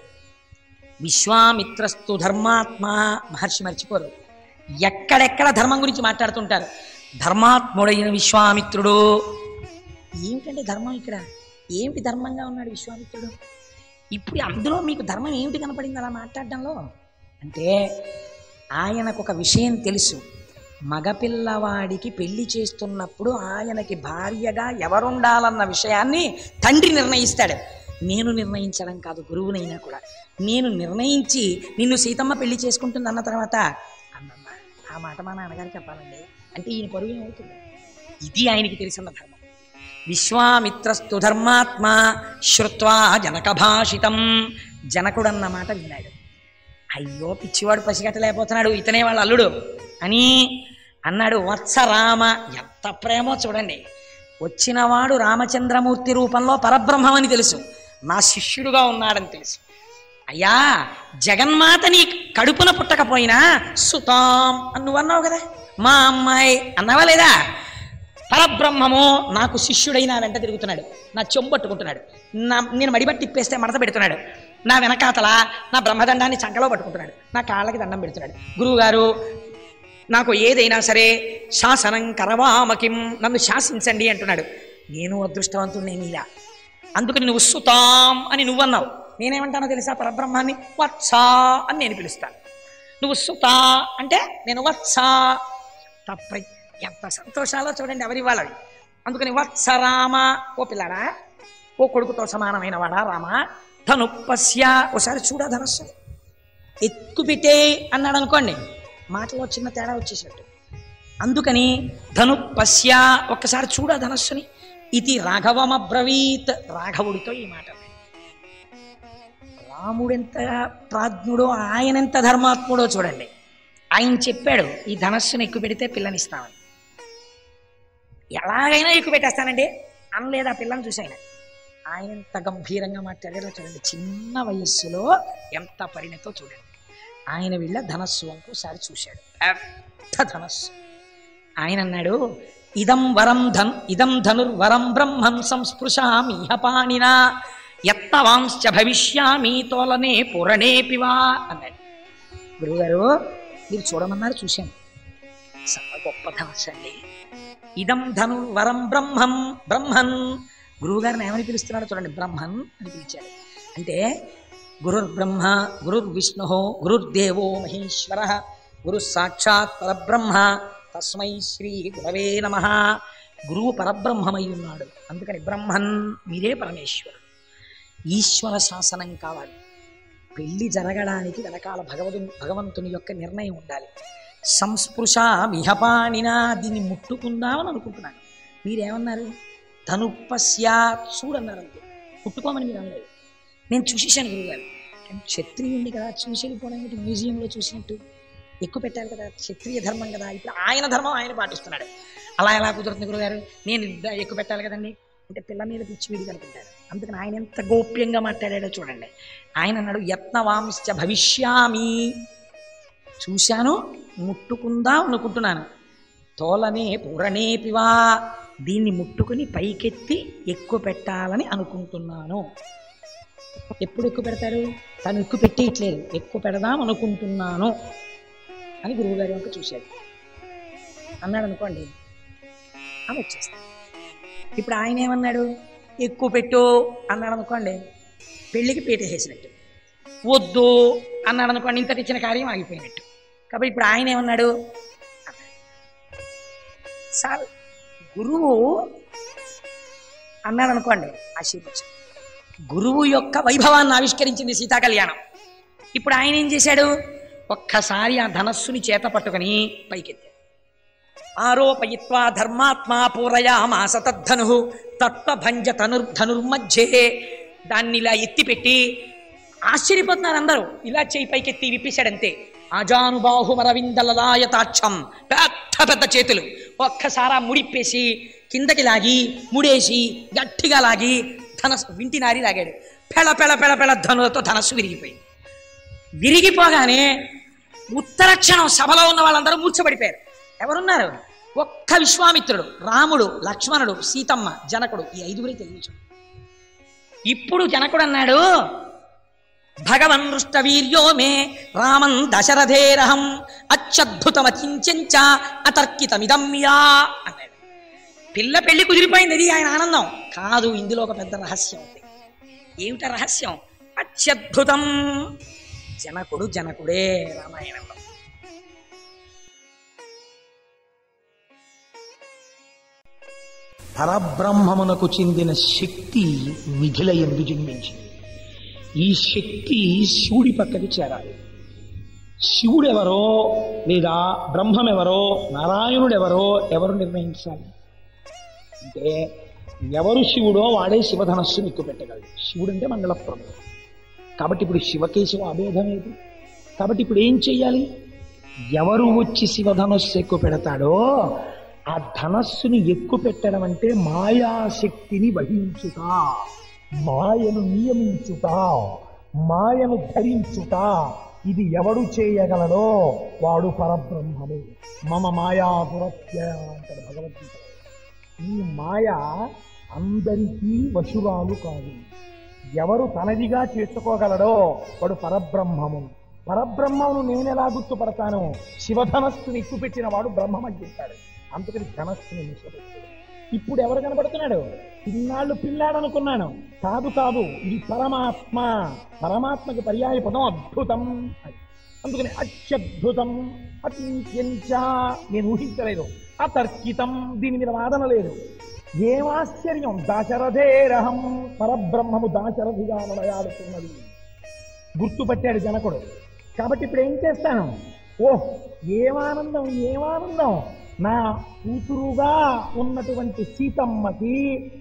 విశ్వామిత్రస్తు ధర్మాత్మ మహర్షి మర్చిపోరు ఎక్కడెక్కడ ధర్మం గురించి మాట్లాడుతుంటారు ధర్మాత్ముడైన విశ్వామిత్రుడు ఏమిటంటే ధర్మం ఇక్కడ ఏమిటి ధర్మంగా ఉన్నాడు విశ్వామిత్రుడు ఇప్పుడు అందులో మీకు ధర్మం ఏమిటి కనపడింది అలా మాట్లాడడంలో అంటే ఆయనకు ఒక విషయం తెలుసు మగపిల్లవాడికి పెళ్లి చేస్తున్నప్పుడు ఆయనకి భార్యగా ఎవరుండాలన్న విషయాన్ని తండ్రి నిర్ణయిస్తాడు నేను నిర్ణయించడం కాదు గురువునైనా కూడా నేను నిర్ణయించి నిన్ను సీతమ్మ పెళ్లి చేసుకుంటుంది అన్న తర్వాత అమ్మమ్మ ఆ మాట మా నాన్నగారు చెప్పాలండి అంటే ఈయన పరువు ఏమవుతుంది ఇది ఆయనకి తెలిసిన ధర్మం విశ్వామిత్రస్తు ధర్మాత్మ శ్రుత్వా జనక భాషితం జనకుడన్న మాట విన్నాడు అయ్యో పిచ్చివాడు పసిగట్టలేకపోతున్నాడు ఇతనే వాళ్ళ అల్లుడు అని అన్నాడు వత్స రామ ఎంత ప్రేమో చూడండి వచ్చినవాడు రామచంద్రమూర్తి రూపంలో పరబ్రహ్మమని తెలుసు నా శిష్యుడుగా ఉన్నాడని తెలుసు అయ్యా జగన్మాత నీ కడుపున పుట్టకపోయినా సుతాం అని నువ్వు అన్నావు కదా మా అమ్మాయి అన్నావా లేదా పరబ్రహ్మము నాకు శిష్యుడై నా వెంట తిరుగుతున్నాడు నా చెంబట్టుకుంటున్నాడు నా నేను మడిబట్టి తిప్పేస్తే మడత పెడుతున్నాడు నా వెనకాతల నా బ్రహ్మదండాన్ని చంకలో పట్టుకుంటున్నాడు నా కాళ్ళకి దండం పెడుతున్నాడు గురువుగారు నాకు ఏదైనా సరే శాసనం కరవామకిం నన్ను శాసించండి అంటున్నాడు నేను అదృష్టవంతుడిని నీలా అందుకని నువ్వు సుతాం అని నువ్వన్నావు నేనేమంటానో తెలుసా పరబ్రహ్మాన్ని వత్సా అని నేను పిలుస్తాను నువ్వు సుతా అంటే నేను వత్సా తప్ప ఎంత సంతోషాలో చూడండి ఎవరి వాళ్ళవి అందుకని వత్స రామ ఓ పిల్లాడా ఓ కొడుకుతో సమానమైన వాడా రామ ధనుపస్య ఒకసారి చూడా ధనస్సు ఎక్కుపెట్టే అన్నాడు అనుకోండి మాటలో చిన్న తేడా వచ్చేసినట్టు అందుకని ధనుపస్య ఒక్కసారి చూడా ధనస్సుని ఇది రాఘవమబ్రవీత్ రాఘవుడితో ఈ మాట అన్నాడు. రాముడెంత ప్రాజ్ఞుడో ఆయనెంత ధర్మాత్ముడో చూడండి ఆయన చెప్పాడు ఈ ధనస్సును ఎక్కువ పెడితే పిల్లనిస్తామని ఎలాగైనా ఎక్కువ పెట్టేస్తానండి అనలేదు ఆ పిల్లని చూసి ఆయన ఆయన ఎంత గంభీరంగా మాట్లాడారో చూడండి చిన్న వయస్సులో ఎంత పరిణతో చూడండి ఆయన వీళ్ళ ధనస్సు ఇంకోసారి చూశాడు పెద్ద ధనస్సు ఆయన అన్నాడు ఇదం వరం ధన్ ఇదం ధనుర్వరం బ్రహ్మం సంస్పృశామి ఇహ పాణినా యత్నవాంశ్చ భవిష్యామి తోలనే పురణేపివా అన్నాడు గురువుగారు మీరు చూడమన్నారు చూశాను చాలా గొప్ప ధనస్సు అండి ఇదం ధనుర్వరం బ్రహ్మం బ్రహ్మన్ గురువుగారిని ఏమని పిలుస్తున్నాడు చూడండి బ్రహ్మన్ అని పిలిచాడు అంటే గురుర్బ్రహ్మ గురుర్విష్ణు గురుర్దేవో మహేశ్వర గురు సాక్షాత్ పరబ్రహ్మ తస్మై శ్రీ గురవే నమ గురువు పరబ్రహ్మమై ఉన్నాడు అందుకని బ్రహ్మన్ మీరే పరమేశ్వరుడు ఈశ్వర శాసనం కావాలి పెళ్లి జరగడానికి వెనకాల భగవదు భగవంతుని యొక్క నిర్ణయం ఉండాలి సంస్పృశ మిహపాణినా దీన్ని ముట్టుకుందామని అనుకుంటున్నాను మీరేమన్నారు ధనుపస్య చూడన్నారు అంతే ముట్టుకోమని మీరు అనలేదు నేను చూసేసాను గురుగారు కానీ క్షత్రియుడిని కదా చూసి వెళ్ళిపోవడానికి మ్యూజియంలో చూసినట్టు ఎక్కువ పెట్టారు కదా క్షత్రియ ధర్మం కదా ఇప్పుడు ఆయన ధర్మం ఆయన పాటిస్తున్నాడు అలా ఎలా కుదురుతుంది గురుగారు నేను ఇద్ద- ఎక్కువ పెట్టాలి కదండి అంటే పిల్ల మీద పిచ్చి వీడి అనుకుంటాడు అందుకని ఆయన ఎంత గోప్యంగా మాట్లాడాడో చూడండి ఆయన అన్నాడు యత్నవాంశ భవిష్యామి చూశాను ముట్టుకుందాం అనుకుంటున్నాను తోలనే పూరణే పివా దీన్ని ముట్టుకుని పైకెత్తి ఎక్కువ పెట్టాలని అనుకుంటున్నాను ఎప్పుడు ఎక్కువ పెడతారు తను ఎక్కువ పెట్టేయట్లేదు ఎక్కువ పెడదాం అనుకుంటున్నాను అని గురువుగారి వంక చూశాడు అన్నాడు అనుకోండి ఆమె వచ్చేస్తాడు ఇప్పుడు ఆయన ఏమన్నాడు ఎక్కువ పెట్టు అన్నాడు అనుకోండి పెళ్ళికి పీట వేసినట్టు వద్దు అన్నాడు అనుకోండి ఇంత ఇచ్చిన కార్యం ఆగిపోయినట్టు కాబట్టి ఇప్పుడు ఆయన ఏమన్నాడు సార్ గురువు అన్నాడు అనుకోండి ఆశీర్వచనం గురువు యొక్క వైభవాన్ని ఆవిష్కరించింది సీతా కళ్యాణం ఇప్పుడు ఆయన ఏం చేశాడు ఒక్కసారి ఆ ధనస్సుని చేత పట్టుకొని పైకెత్తాడు ఆరోపయిత్వా ధర్మాత్మా పూరయామాస తద్ధను తత్వభంజ తనుర్ ధనుర్మధ్యే దాన్ని ఇలా ఎత్తిపెట్టి ఆశ్చర్యపోతున్నారు అందరూ ఇలా చేయి పైకెత్తి విప్పిశాడంతే అజానుబాహుమరవిందలలాయతాక్షం పెద్ద పెద్ద చేతులు ఒక్కసారా ముడిప్పేసి కిందకి లాగి ముడేసి గట్టిగా లాగి ధనస్సు వింటి నారి లాగాడు పెళ పెళ పెళ పెళ ధనులతో ధనస్సు విరిగిపోయింది విరిగిపోగానే ఉత్తర క్షణం సభలో ఉన్న వాళ్ళందరూ మూర్చబడిపోయారు ఎవరున్నారు ఒక్క విశ్వామిత్రుడు రాముడు లక్ష్మణుడు సీతమ్మ జనకుడు ఈ ఐదుగురే తెలియచు ఇప్పుడు జనకుడు అన్నాడు భగవన్ వీర్యో మే రామన్ దశరథేరహం అత్యద్భుతమచించ అతర్కితమిదం యా అన్నాడు పిల్ల పెళ్లి కుదిరిపోయింది ఇది ఆయన ఆనందం కాదు ఇందులో ఒక పెద్ద రహస్యం ఉంది ఏమిట రహస్యం అత్యద్భుతం జనకుడు జనకుడే రామాయణంలో పరబ్రహ్మమునకు చెందిన శక్తి మిథిల ఎందు జన్మించింది ఈ శక్తి శివుడి పక్కకి చేరాలి శివుడెవరో లేదా బ్రహ్మమెవరో నారాయణుడెవరో ఎవరు నిర్ణయించాలి అంటే ఎవరు శివుడో వాడే శివధనస్సు ఎక్కువ పెట్టగలడు శివుడు అంటే మంగళప్రభు కాబట్టి ఇప్పుడు శివకేశవ అభేదం ఏది కాబట్టి ఇప్పుడు ఏం చెయ్యాలి ఎవరు వచ్చి శివధనస్సు ఎక్కువ పెడతాడో ఆ ధనస్సుని ఎక్కువ పెట్టడం అంటే మాయాశక్తిని వహించుట మాయను నియమించుట మాయను ధరించుట ఇది ఎవడు చేయగలడో వాడు పరబ్రహ్మము మమ మాయా దురత్య అంటాడు భగవద్గీత ఈ మాయ అందరికీ వశురాలు కాదు ఎవరు తనదిగా చేసుకోగలడో వాడు పరబ్రహ్మము పరబ్రహ్మమును నేనెలా గుర్తుపడతాను శివధనస్సుని ఎక్కుపెట్టిన వాడు బ్రహ్మం అని చెప్పాడు అందుకని ధనస్సుని నిశ్చపెట్టాడు ఇప్పుడు ఎవరు కనబడుతున్నాడు పిల్లాళ్ళు పిల్లాడు అనుకున్నాను కాదు కాదు ఇది పరమాత్మ పరమాత్మకి పర్యాయ పదం అద్భుతం అని. అందుకని అత్యద్భుతం అతించ నేను ఊహించలేదు అతర్కితం దీని మీద వాదన లేదు ఏమాశ్చర్యం దాశరథేరహం పరబ్రహ్మము దాశరథిగా నడయాడుతున్నది గుర్తుపట్టాడు జనకుడు కాబట్టి ఇప్పుడు ఏం చేస్తాను ఓహ్ ఏమానందం ఏమానందం నా కూతురుగా ఉన్నటువంటి సీతమ్మకి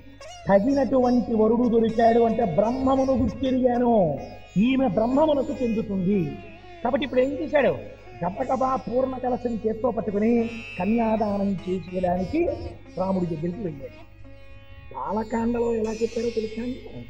తగినటువంటి వరుడు దొరికాడు అంటే బ్రహ్మమును గుర్తిరిగాను ఈమె బ్రహ్మమునకు చెందుతుంది కాబట్టి ఇప్పుడు ఏం చేశాడు గబగబా పూర్ణ కలశం చేత్తో పట్టుకుని కన్యాదానం చేసుకోవడానికి రాముడి దగ్గరికి వెళ్ళాడు బాలకాండలో ఎలా చెప్పారో తెలుసా అండి?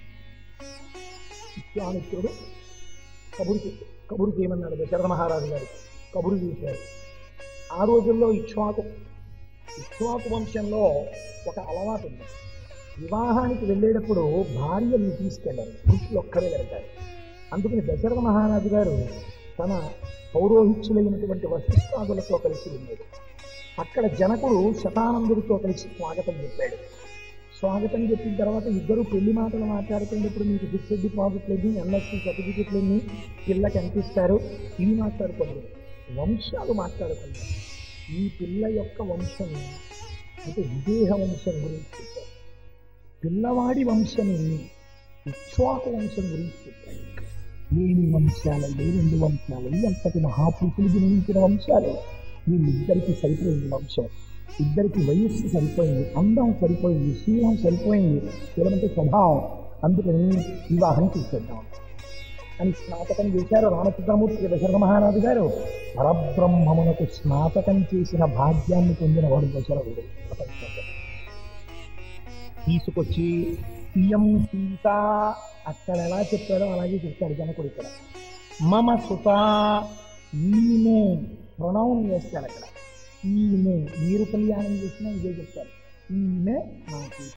విశ్వామిత్రుడు కబురు చే- కబురు చేయమన్నాడు దశరథ మహారాజు గారు కబురు చేశారు ఆ రోజుల్లో ఇక్ష్వాకు ఇక్ష్వాకు వంశంలో ఒక అలవాటు ఉంది వివాహానికి వెళ్ళేటప్పుడు భార్యని తీసుకెళ్ళారు పురుషులు ఒక్కరే వెళ్తారు అందుకని దశరథ మహారాజు గారు తన పౌరోహిత్యులైనటువంటి వశిష్ఠాదులతో కలిసి వెళ్ళాడు అక్కడ జనకుడు శతానందుడితో కలిసి స్వాగతం చెప్పాడు స్వాగతం చెప్పిన తర్వాత ఇద్దరు పెళ్లి మాటలు మాట్లాడుతున్నప్పుడు మీకు ఫిక్స్డ్ డిపాజిట్లు ఎన్ని ఎన్ఎస్సీ సర్టిఫికెట్లు ఎన్ని పిల్లకి అందిస్తారు ఇవి మాట్లాడుకోండి వంశాలు మాట్లాడుకున్నారు ఈ పిల్ల యొక్క వంశం అంటే విదేహ వంశం గురించి చెప్పారు పిల్లవాడి వంశం ఎన్ని ఇక్ష్వాకు వంశం గురించి చెప్పారు లేని వంశాలు రెండు వంశాలు అంతటి మహాపురుషులు జన్మించిన వంశాలు వీళ్ళిద్దరికి సరిపోయింది వంశం ఇద్దరికి వయస్సు సరిపోయింది అందం సరిపోయింది శీలం సరిపోయింది కేవలంటే స్వభావం అందుకని వివాహం చేసేద్దాం అని స్నాతకం చేశారు రామచంద్రమూర్తి దశరథ మహారాజు గారు పరబ్రహ్మమునకు స్నాతకం చేసిన భాగ్యాన్ని పొందిన వాడు దశరథుడు ప్రపంచంలో తీసుకొచ్చి ఇయం సీత అక్కడ ఎలా చెప్పాడో అలాగే చెప్తాడు జనకుడు ఇక్కడ మమ సుత ఈమె ప్రొనౌన్ వేస్తాడు అక్కడ ఈమె మీరు కళ్యాణం చేసినా ఇదే చెప్తారు ఈమె నా సీత